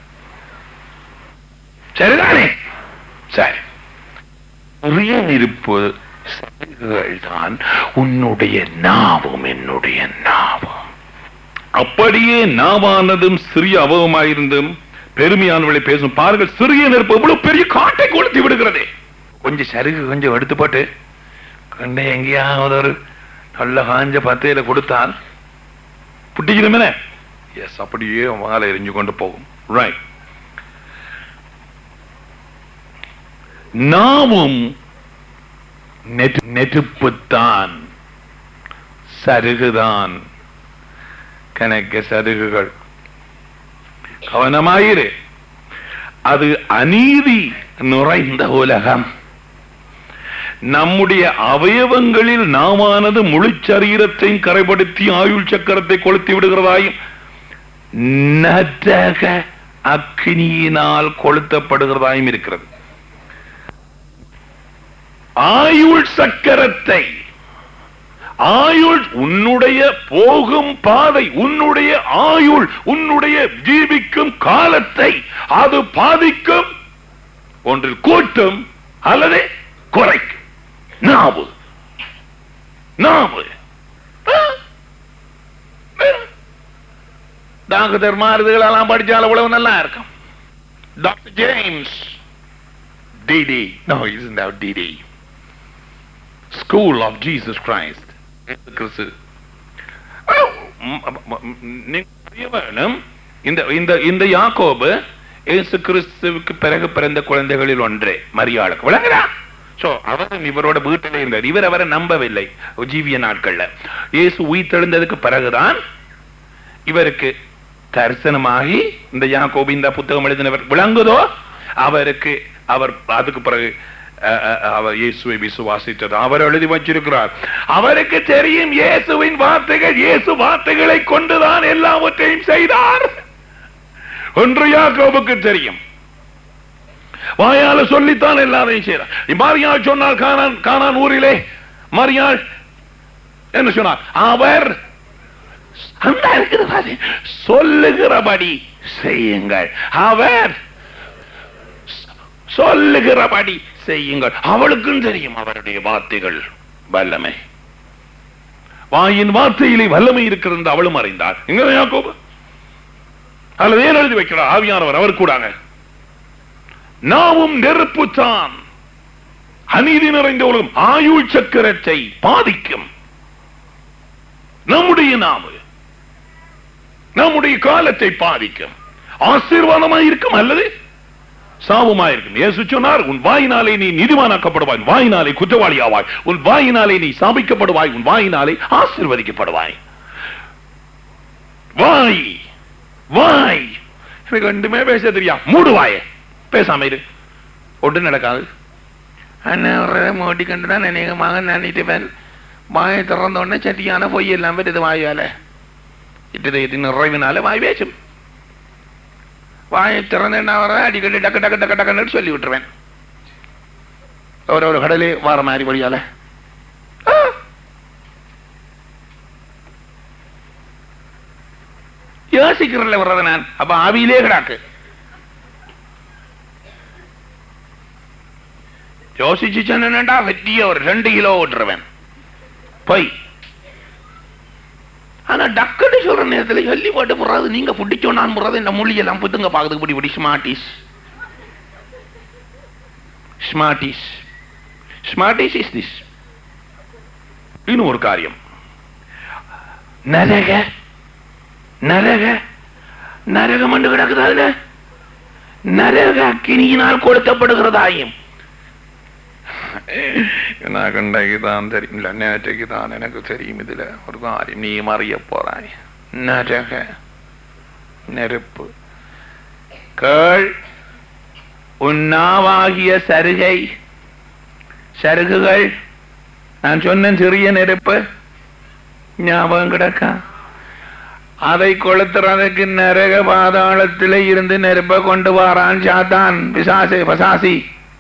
சரிதானே சரி நிறைய இருப்பு சருகுகள் தான் உன்னுடைய நாவும் என்னுடைய நாவும் அப்படியே நாவானதும் சிறிய அவமாயிருந்தும் பெருமையானவளை பேசும் பாருங்கள் சிறிய நெருப்பு இவ்வளவு பெரிய காட்டை கொளுத்தி விடுகிறதே கொஞ்சம் சருகு கொஞ்சம் எடுத்து போட்டு கண்டே எங்கேயாவது ஒரு நல்ல காஞ்ச பத்தையில கொடுத்தால் புட்டிக்கிறமே எஸ் அப்படியே வாழை எரிஞ்சு கொண்டு போகும் ரைட் நாமும் நெட்டு நெருப்புத்தான் சருகுதான் கணக்க சருகுகள் கவனமாயிரு அது அநீதி நிறைந்த உலகம் நம்முடைய அவயவங்களில் நாமானது முழு சரீரத்தையும் கரைப்படுத்தி ஆயுள் சக்கரத்தை கொளுத்தி விடுகிறதாயும் நரக அக்னியினால் கொளுத்தப்படுகிறதாயும் இருக்கிறது ஆயுள் சக்கரத்தை ஆயுள் உன்னுடைய போகும் பாதை உன்னுடைய ஆயுள் உன்னுடைய ஜீவிக்கும் காலத்தை அது பாதிக்கும் ஒன்றில் கூட்டும் அல்லது குறைக்கும் நாவு நாவு டாக்டர் மாறுதுகளெல்லாம் படிச்சால் அவ்வளவு நல்லா இருக்கும் doctor James DD no isn't that DD school of Jesus Christ கிறிஸ்து நீங்க அறிய வேணும் இந்த இந்த இந்த யாக்கோபு இயேசு கிறிஸ்துவுக்கு பிறகு பிறந்த குழந்தைகளில் ஒன்றே மரியாளுக்கு விளங்குதா சோ அவரும் இவரோட வீட்டில் இருந்தார் இவர் அவரை நம்பவில்லை ஜீவிய நாட்கள்ல இயேசு உயிர்த்தெழுந்ததுக்கு பிறகுதான் இவருக்கு தரிசனமாகி இந்த யாக்கோபு இந்த புத்தகம் எழுதினவர் விளங்குதோ அவருக்கு அவர் அதுக்கு பிறகு அஹ், அஹ், அவர் இயேசுவை விசுவாசித்தது அவர் எழுதி வச்சிருக்கிறார் அவருக்கு தெரியும் இயேசுவின் வார்த்தைகள் இயேசு வார்த்தைகளை கொண்டுதான் எல்லாவற்றையும் செய்தார் ஒன்று யாக்கோபுக்கு தெரியும் வாயால சொல்லித்தான் எல்லாரையும் செய்யறார் மாரியாள் சொன்னால் கானான் கானான் ஊரிலே மாரியாள் என்ன சொன்னார் அவர் அந்த இருக்குது பாரு. சொல்லுகிறபடி செய்யுங்கள் அவர் சொல்லுகிறபடி செய்யுங்கள் அவளுக்கும் தெரியும் அவருடைய வார்த்தைகள் வல்லமை வாயின் வார்த்தையிலே வல்லமை இருக்கிறது என்று அவளும் அறிந்தாள் எங்க யாக்கோபு அல்லது ஏன் எழுதி வைக்கிறார் ஆவியானவர் அவர் கூடாங்க நாமும் நெருப்புத்தான் அநீதி நிறைந்த உலகம் ஆயுள் சக்கரத்தை பாதிக்கும் நம்முடைய நாமு நம்முடைய காலத்தை பாதிக்கும் ஆசீர்வாதமாய் இருக்கும் அல்லது சாபமாயிருக்கும் இயேசு சொன்னார் உன் வாயினாலே நீ நீதிமானாக்கப்படுவாய் உன் வாயினாலே குற்றவாளி ஆவாய் உன் வாயினாலே நீ சாபிக்கப்படுவாய் உன் வாயினாலே ஆசீர்வதிக்கப்படுவாய் வாய் வாய் எனக்கு ரெண்டுமே பேச தெரியா மூடு வாய பேசாம இரு ஒன்று நடக்காது அண்ணன் மோட்டி கண்டு தான் அநேகமாக நினைட்டுவேன் வாயை திறந்த உடனே சட்டியான பொய் எல்லாம் வருது வாயால இட்டு நிறைவினால வாய் பேசும் வாயை திறந்து என்ன வர அடிக்கடி டக்கு டக்கு டக்கு டக்குன்னு சொல்லி விட்டுருவேன் ஒரு ஒரு கடலே வார மாதிரி வழியால ஆ. யோசிக்கிறல வர்றது நான் அப்ப ஆவியிலே கிடாக்கு யோசிச்சு சொன்னா வெட்டிய ஒரு ரெண்டு கிலோ ஓட்டுருவேன் போய் ஆனா டக்குன்னு சொல்ற நேரத்துல சொல்லி போட்டு போடுறது நீங்க புடிச்சோ நான் போடுறது இந்த மொழியெல்லாம் புத்துங்க பாக்குறது புடி புடி ஸ்மார்டிஸ் ஸ்மார்டிஸ் ஸ்மார்டிஸ் இஸ் திஸ் இன்னும் ஒரு காரியம் நரக நரக நரகம் என்று கிடக்குது அதுல நரக அக்கினியினால் கொளுத்தப்படுகிறதாயும் நான் கண்டைக்கு தான் தெரியும் இல்ல நேற்றைக்கு தான் எனக்கு தெரியும் இதுல ஒரு காரியம் நீ மறிய போறாய் நரக நெருப்பு கேள் உன்னாவாகிய சருகை சருகுகள் நான் சொன்னேன் சிறிய நெருப்பு ஞாபகம் கிடக்கா அதை கொளுத்துறதுக்கு நரக பாதாளத்திலே இருந்து நெருப்ப கொண்டு வாரான் சாத்தான் பிசாசு பசாசி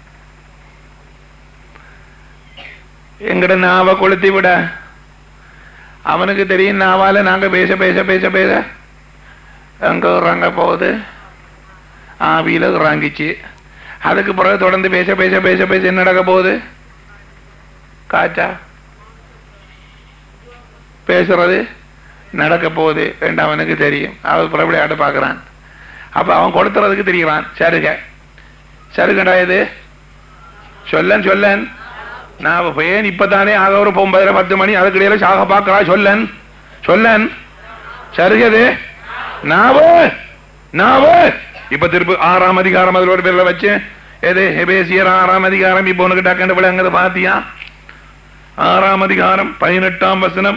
எங்கட நாவ கொளுத்தி விட அவனுக்கு தெரியும் நாவால நாங்க பேச பேச பேச பேச அங்க இறங்க போகுது ஆவியில இறங்கிச்சு அதுக்கு பிறகு தொடர்ந்து பேச பேச பேச பேச என்ன நடக்க போகுது காற்றா பேசுறது நடக்க போகுது என்று அவனுக்கு தெரியும் அவன் புறவிளையாட்டு பார்க்கறான் அப்ப அவன் கொடுத்துறதுக்கு தெரியறான் சருக சருகடா இது சொல்லன் சொல்லன் நான் பையன் இப்பதானே ஆக ஒரு ஒன்பதரை பத்து மணி அதுக்கிடையில சாக பார்க்கறா சொல்லன் சொல்லன் சருகது நாவு நாவு இப்ப திருப்பி ஆறாம் அதிகாரம் அதுல ஒரு பேர்ல வச்சு எது எபேசியர் ஆறாம் அதிகாரம் இப்ப உனக்கு டக்கண்டு விளங்குது பாத்தியா ஆறாம் அதிகாரம் பதினெட்டாம் வசனம்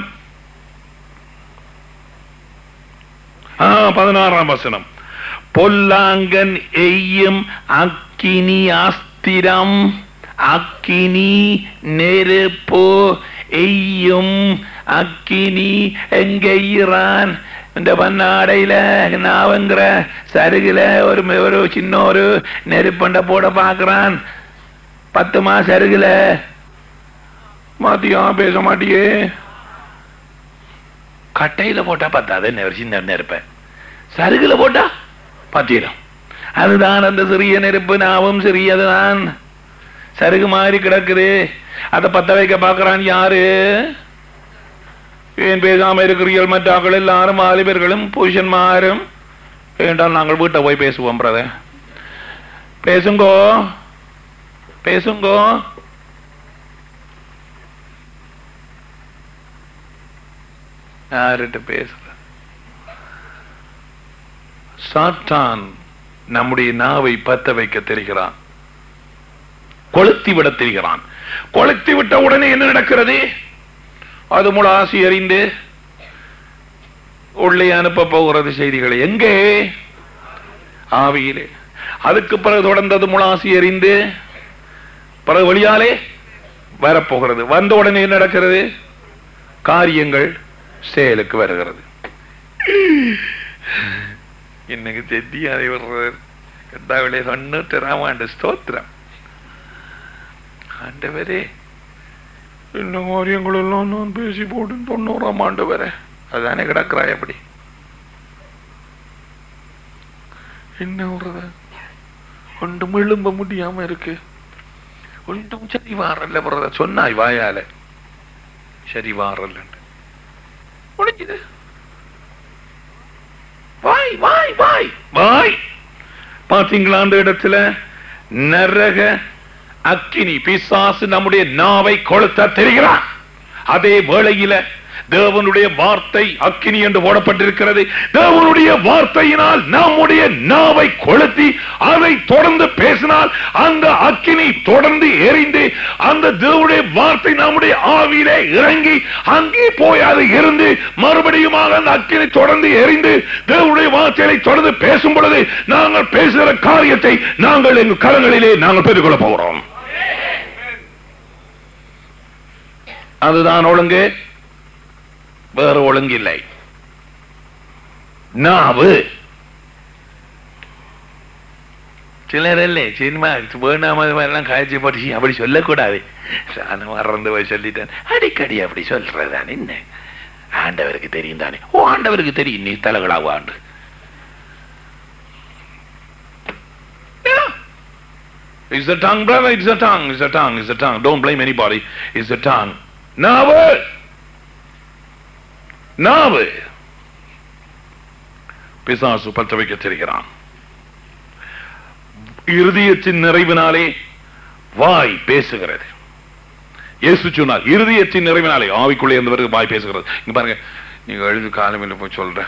ஆ பதினாறாம் வசனம் பொல்லாங்கன் எய்யும் அக்கினி அஸ்திரம் அக்கினி நெருப்பு எய்யும் அக்கினி எங்கெய்யிறான் இந்த பன்னாடையில நாவங்கிற சருகுல ஒரு ஒரு சின்ன ஒரு நெருப்பண்ட போட பாக்குறான் பத்து மாசம் சருகுல மாத்தியா பேச மாட்டியே கட்டையில போட்டா பத்தாது என்ன ஒரு சின்ன நெருப்ப சருகுல போட்டா பத்திரம் அதுதான் அந்த சிறிய நெருப்பு நாவும் சிறியதுதான் சருகு மாதிரி கிடக்குது அதை பத்த வைக்க பாக்குறான் யாரு ஏன் பேசாம இருக்கிறீர்கள் மற்றாக்கள் எல்லாரும் வாலிபர்களும் புருஷன்மாரும் ஏண்டால் நாங்கள் வீட்டை போய் பேசுவோம் பிரதர் பேசுங்கோ பேசுங்கோ யார்கிட்ட பேசுற சாத்தான் நம்முடைய நாவை பத்த வைக்க தெரிகிறான் கொளுத்தி விட தெரிகிறான் கொளுத்தி விட்ட உடனே என்ன நடக்கிறது அது முழு ஆசி அறிந்து உள்ளே அனுப்ப போகிறது செய்திகளை எங்கே ஆவியிலே அதுக்கு பிறகு தொடர்ந்தது முழாசி அறிந்து பிறகு வழியாலே வரப்போகிறது வந்த உடனே என்ன நடக்கிறது காரியங்கள் செயலுக்கு வருகிறது இன்னைக்கு செத்தி அதை வர்றது கட்டாவிலே தொண்ணூற்றி ராமாண்டு ஸ்தோத்திரம் ஆண்டவரே இந்த காரியங்கள் எல்லாம் நான் பேசி போட்டு தொண்ணூறாம் ஆண்டு வர அதானே கிடக்குறாய் அப்படி என்ன விடுறது ஒன்றும் எழும்ப முடியாம இருக்கு ஒன்றும் சரி வாரல்ல பிரத சொன்னாய் வாயால சரி வாரல்ல முடிஞ்சது வாய் வாய் வாய் வாய் பாத்தீங்களா அந்த இடத்துல நரக அக்கினி பிசாசு நம்முடைய நாவை கொளுத்த தெரிகிறான் அதே வேளையில தேவனுடைய வார்த்தை அக்கினி என்று போடப்பட்டிருக்கிறது தேவனுடைய வார்த்தையினால் நம்முடைய நாவை கொளுத்தி அதை தொடர்ந்து பேசினால் அந்த அக்கினி தொடர்ந்து எரிந்து அந்த தேவனுடைய வார்த்தை நம்முடைய ஆவியிலே இறங்கி அங்கே போய் அது இருந்து மறுபடியும் அந்த அக்கினி தொடர்ந்து எரிந்து தேவனுடைய வார்த்தைகளை தொடர்ந்து பேசும் பொழுது நாங்கள் பேசுகிற காரியத்தை நாங்கள் எங்கள் கரங்களிலே நாங்கள் பெற்றுக்கொள்ள போகிறோம் அதுதான் ஒழுங்கு வேறு ஒழுங்கில்லை நாவு சிலரல்லே சினிமா வேணாம அது மாதிரிலாம் காய்ச்சி போட்டு "சீ, அப்படி சொல்லக்கூடாது நான் மறந்து போய் சொல்லிட்டேன் அடிக்கடி அப்படி சொல்றதான் என்ன ஆண்டவருக்கு தெரியும் தானே ஓ ஆண்டவருக்கு தெரியும் நீ தலைகளாவு ஆண்டு It's the tongue, brother. It's the tongue. It's the tongue. It's the tongue. Don't blame anybody. It's the tongue. நாவு நாவு பிசாசு பற்ற வைக்க தெரிகிறான் இருதயத்தின் நிறைவினாலே வாய் பேசுகிறது இயேசு சொன்னார் இருதயத்தின் நிறைவினாலே ஆவிக்குள்ளே இருந்தவருக்கு வாய் பேசுகிறது இங்க பாருங்க நீங்க எழுது காலமில்ல போய் சொல்ற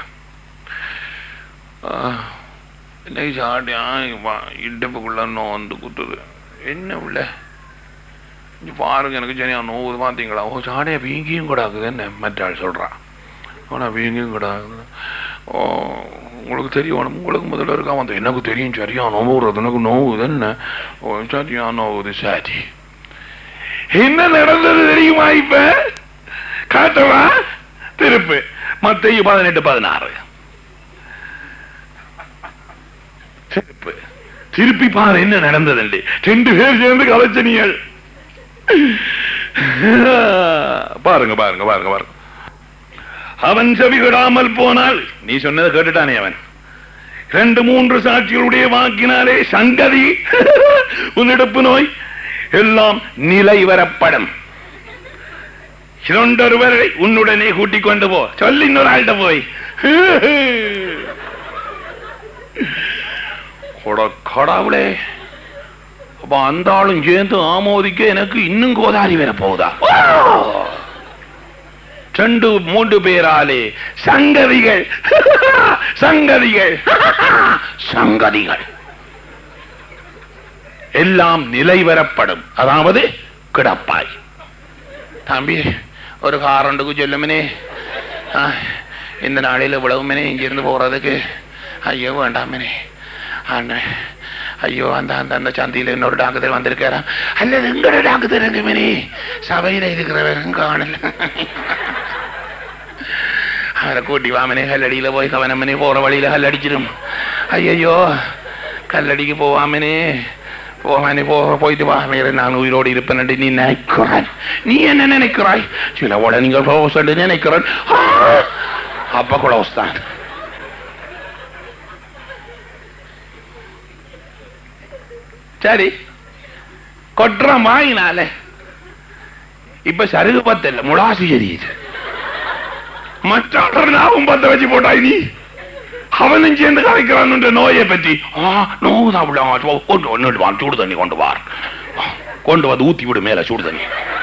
இன்னைக்கு சாட்டியா இடுப்புக்குள்ள நோந்து குத்துது என்ன உள்ள இங்க பாருங்க எனக்கு சரியா நோவுது பார்த்தீங்களா ஓ சாடையா வீங்கியும் கூடாது என்ன மற்றாள் சொல்றான் ஆனா வீங்கியும் கூடாது ஓ உங்களுக்கு தெரியும் உங்களுக்கு முதல்ல இருக்கா வந்து எனக்கு தெரியும் சரியா நோவுறது எனக்கு நோவுது என்ன ஓ சரியா நோவுது சரி என்ன நடந்தது தெரியுமா இப்ப காட்டவா திருப்பு மத்திய பதினெட்டு பதினாறு திருப்பு திருப்பி பாரு என்ன நடந்தது ரெண்டு பேர் சேர்ந்து கலைச்சனியல் பாருங்க பாருங்க பாருங்க பாருங்க அவன் செவி விடாமல் போனால் நீ சொன்னதை கேட்டுட்டானே அவன் ரெண்டு மூன்று சாட்சிகளுடைய வாக்கினாலே சங்கதி உன்னிடப்பு நோய் எல்லாம் நிலை வரப்படும் இரண்டொருவரை உன்னுடனே கூட்டிக் கொண்டு போ சொல்லி இன்னொரு ஆள்கிட்ட போய் கொட கடவுளே அப்ப அந்த ஆளும் சேர்ந்து ஆமோதிக்க எனக்கு இன்னும் கோதாரி வர போகுதா ரெண்டு மூன்று பேராலே சங்கதிகள் சங்கதிகள் சங்கதிகள் எல்லாம் நிலைவரப்படும் அதாவது கிடப்பாய் தம்பி ஒரு காரண்டுக்கு சொல்லுமனே ஆ, இந்த நாளையில் இவ்வளவுமனே இங்கிருந்து போறதுக்கு ஐயோ வேண்டாமனே அண்ணன் ஐயோ அந்த அந்த அந்த சந்தியில் இன்னொரு டாக்டர் வந்திருக்காராம் அல்லது எங்கட டாக்டர் இருக்குமனே சபையில் இருக்கிறவரும் காணல அவரை கூட்டி வாமனே கல்லடியில போய் கவனமனே போற வழியில கல்லடிச்சிடும் ஐயையோ கல்லடிக்கு போவாமனே போவானே போ போயிட்டு வா வேற நான் உயிரோடு இருப்பேன் நீ நினைக்கிறாய் நீ என்ன நினைக்கிறாய் சில உடனே நீங்கள் க்ளோஸ் நினைக்கிறேன் ஆ! அப்ப க்ளோஸ் தான் சரி கொட்டுறான் வாங்கினால இப்ப சருகு பத்தல்ல முளாசி எரியுது மற்ற நாவும் பத்த வச்சு போட்டாய் நீ அவனும் சேர்ந்து கலைக்கிறான் நோயை பற்றி ஆ நோவு சாப்பிடலாம் கொண்டு ஒன்று வா சூடு தண்ணி கொண்டு வார் கொண்டு வந்து ஊத்தி விடு மேல சூடு தண்ணி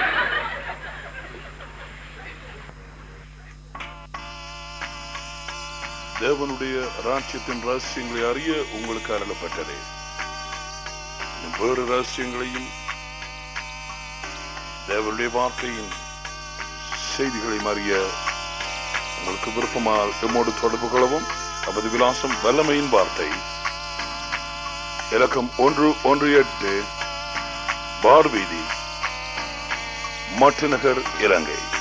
தேவனுடைய ராஜ்யத்தின் ரகசியங்களை அறிய உங்களுக்கு அருளப்பட்டது இன்னும் வேறு ரகசியங்களையும் தேவனுடைய வார்த்தையின் செய்திகளையும் அறிய உங்களுக்கு விருப்பமாக எம்மோடு தொடர்பு கொள்ளவும் நமது விலாசம் வல்லமையின் வார்த்தை இலக்கம் ஒன்று ஒன்று எட்டு பார் வீதி மட்டு நகர் இலங்கை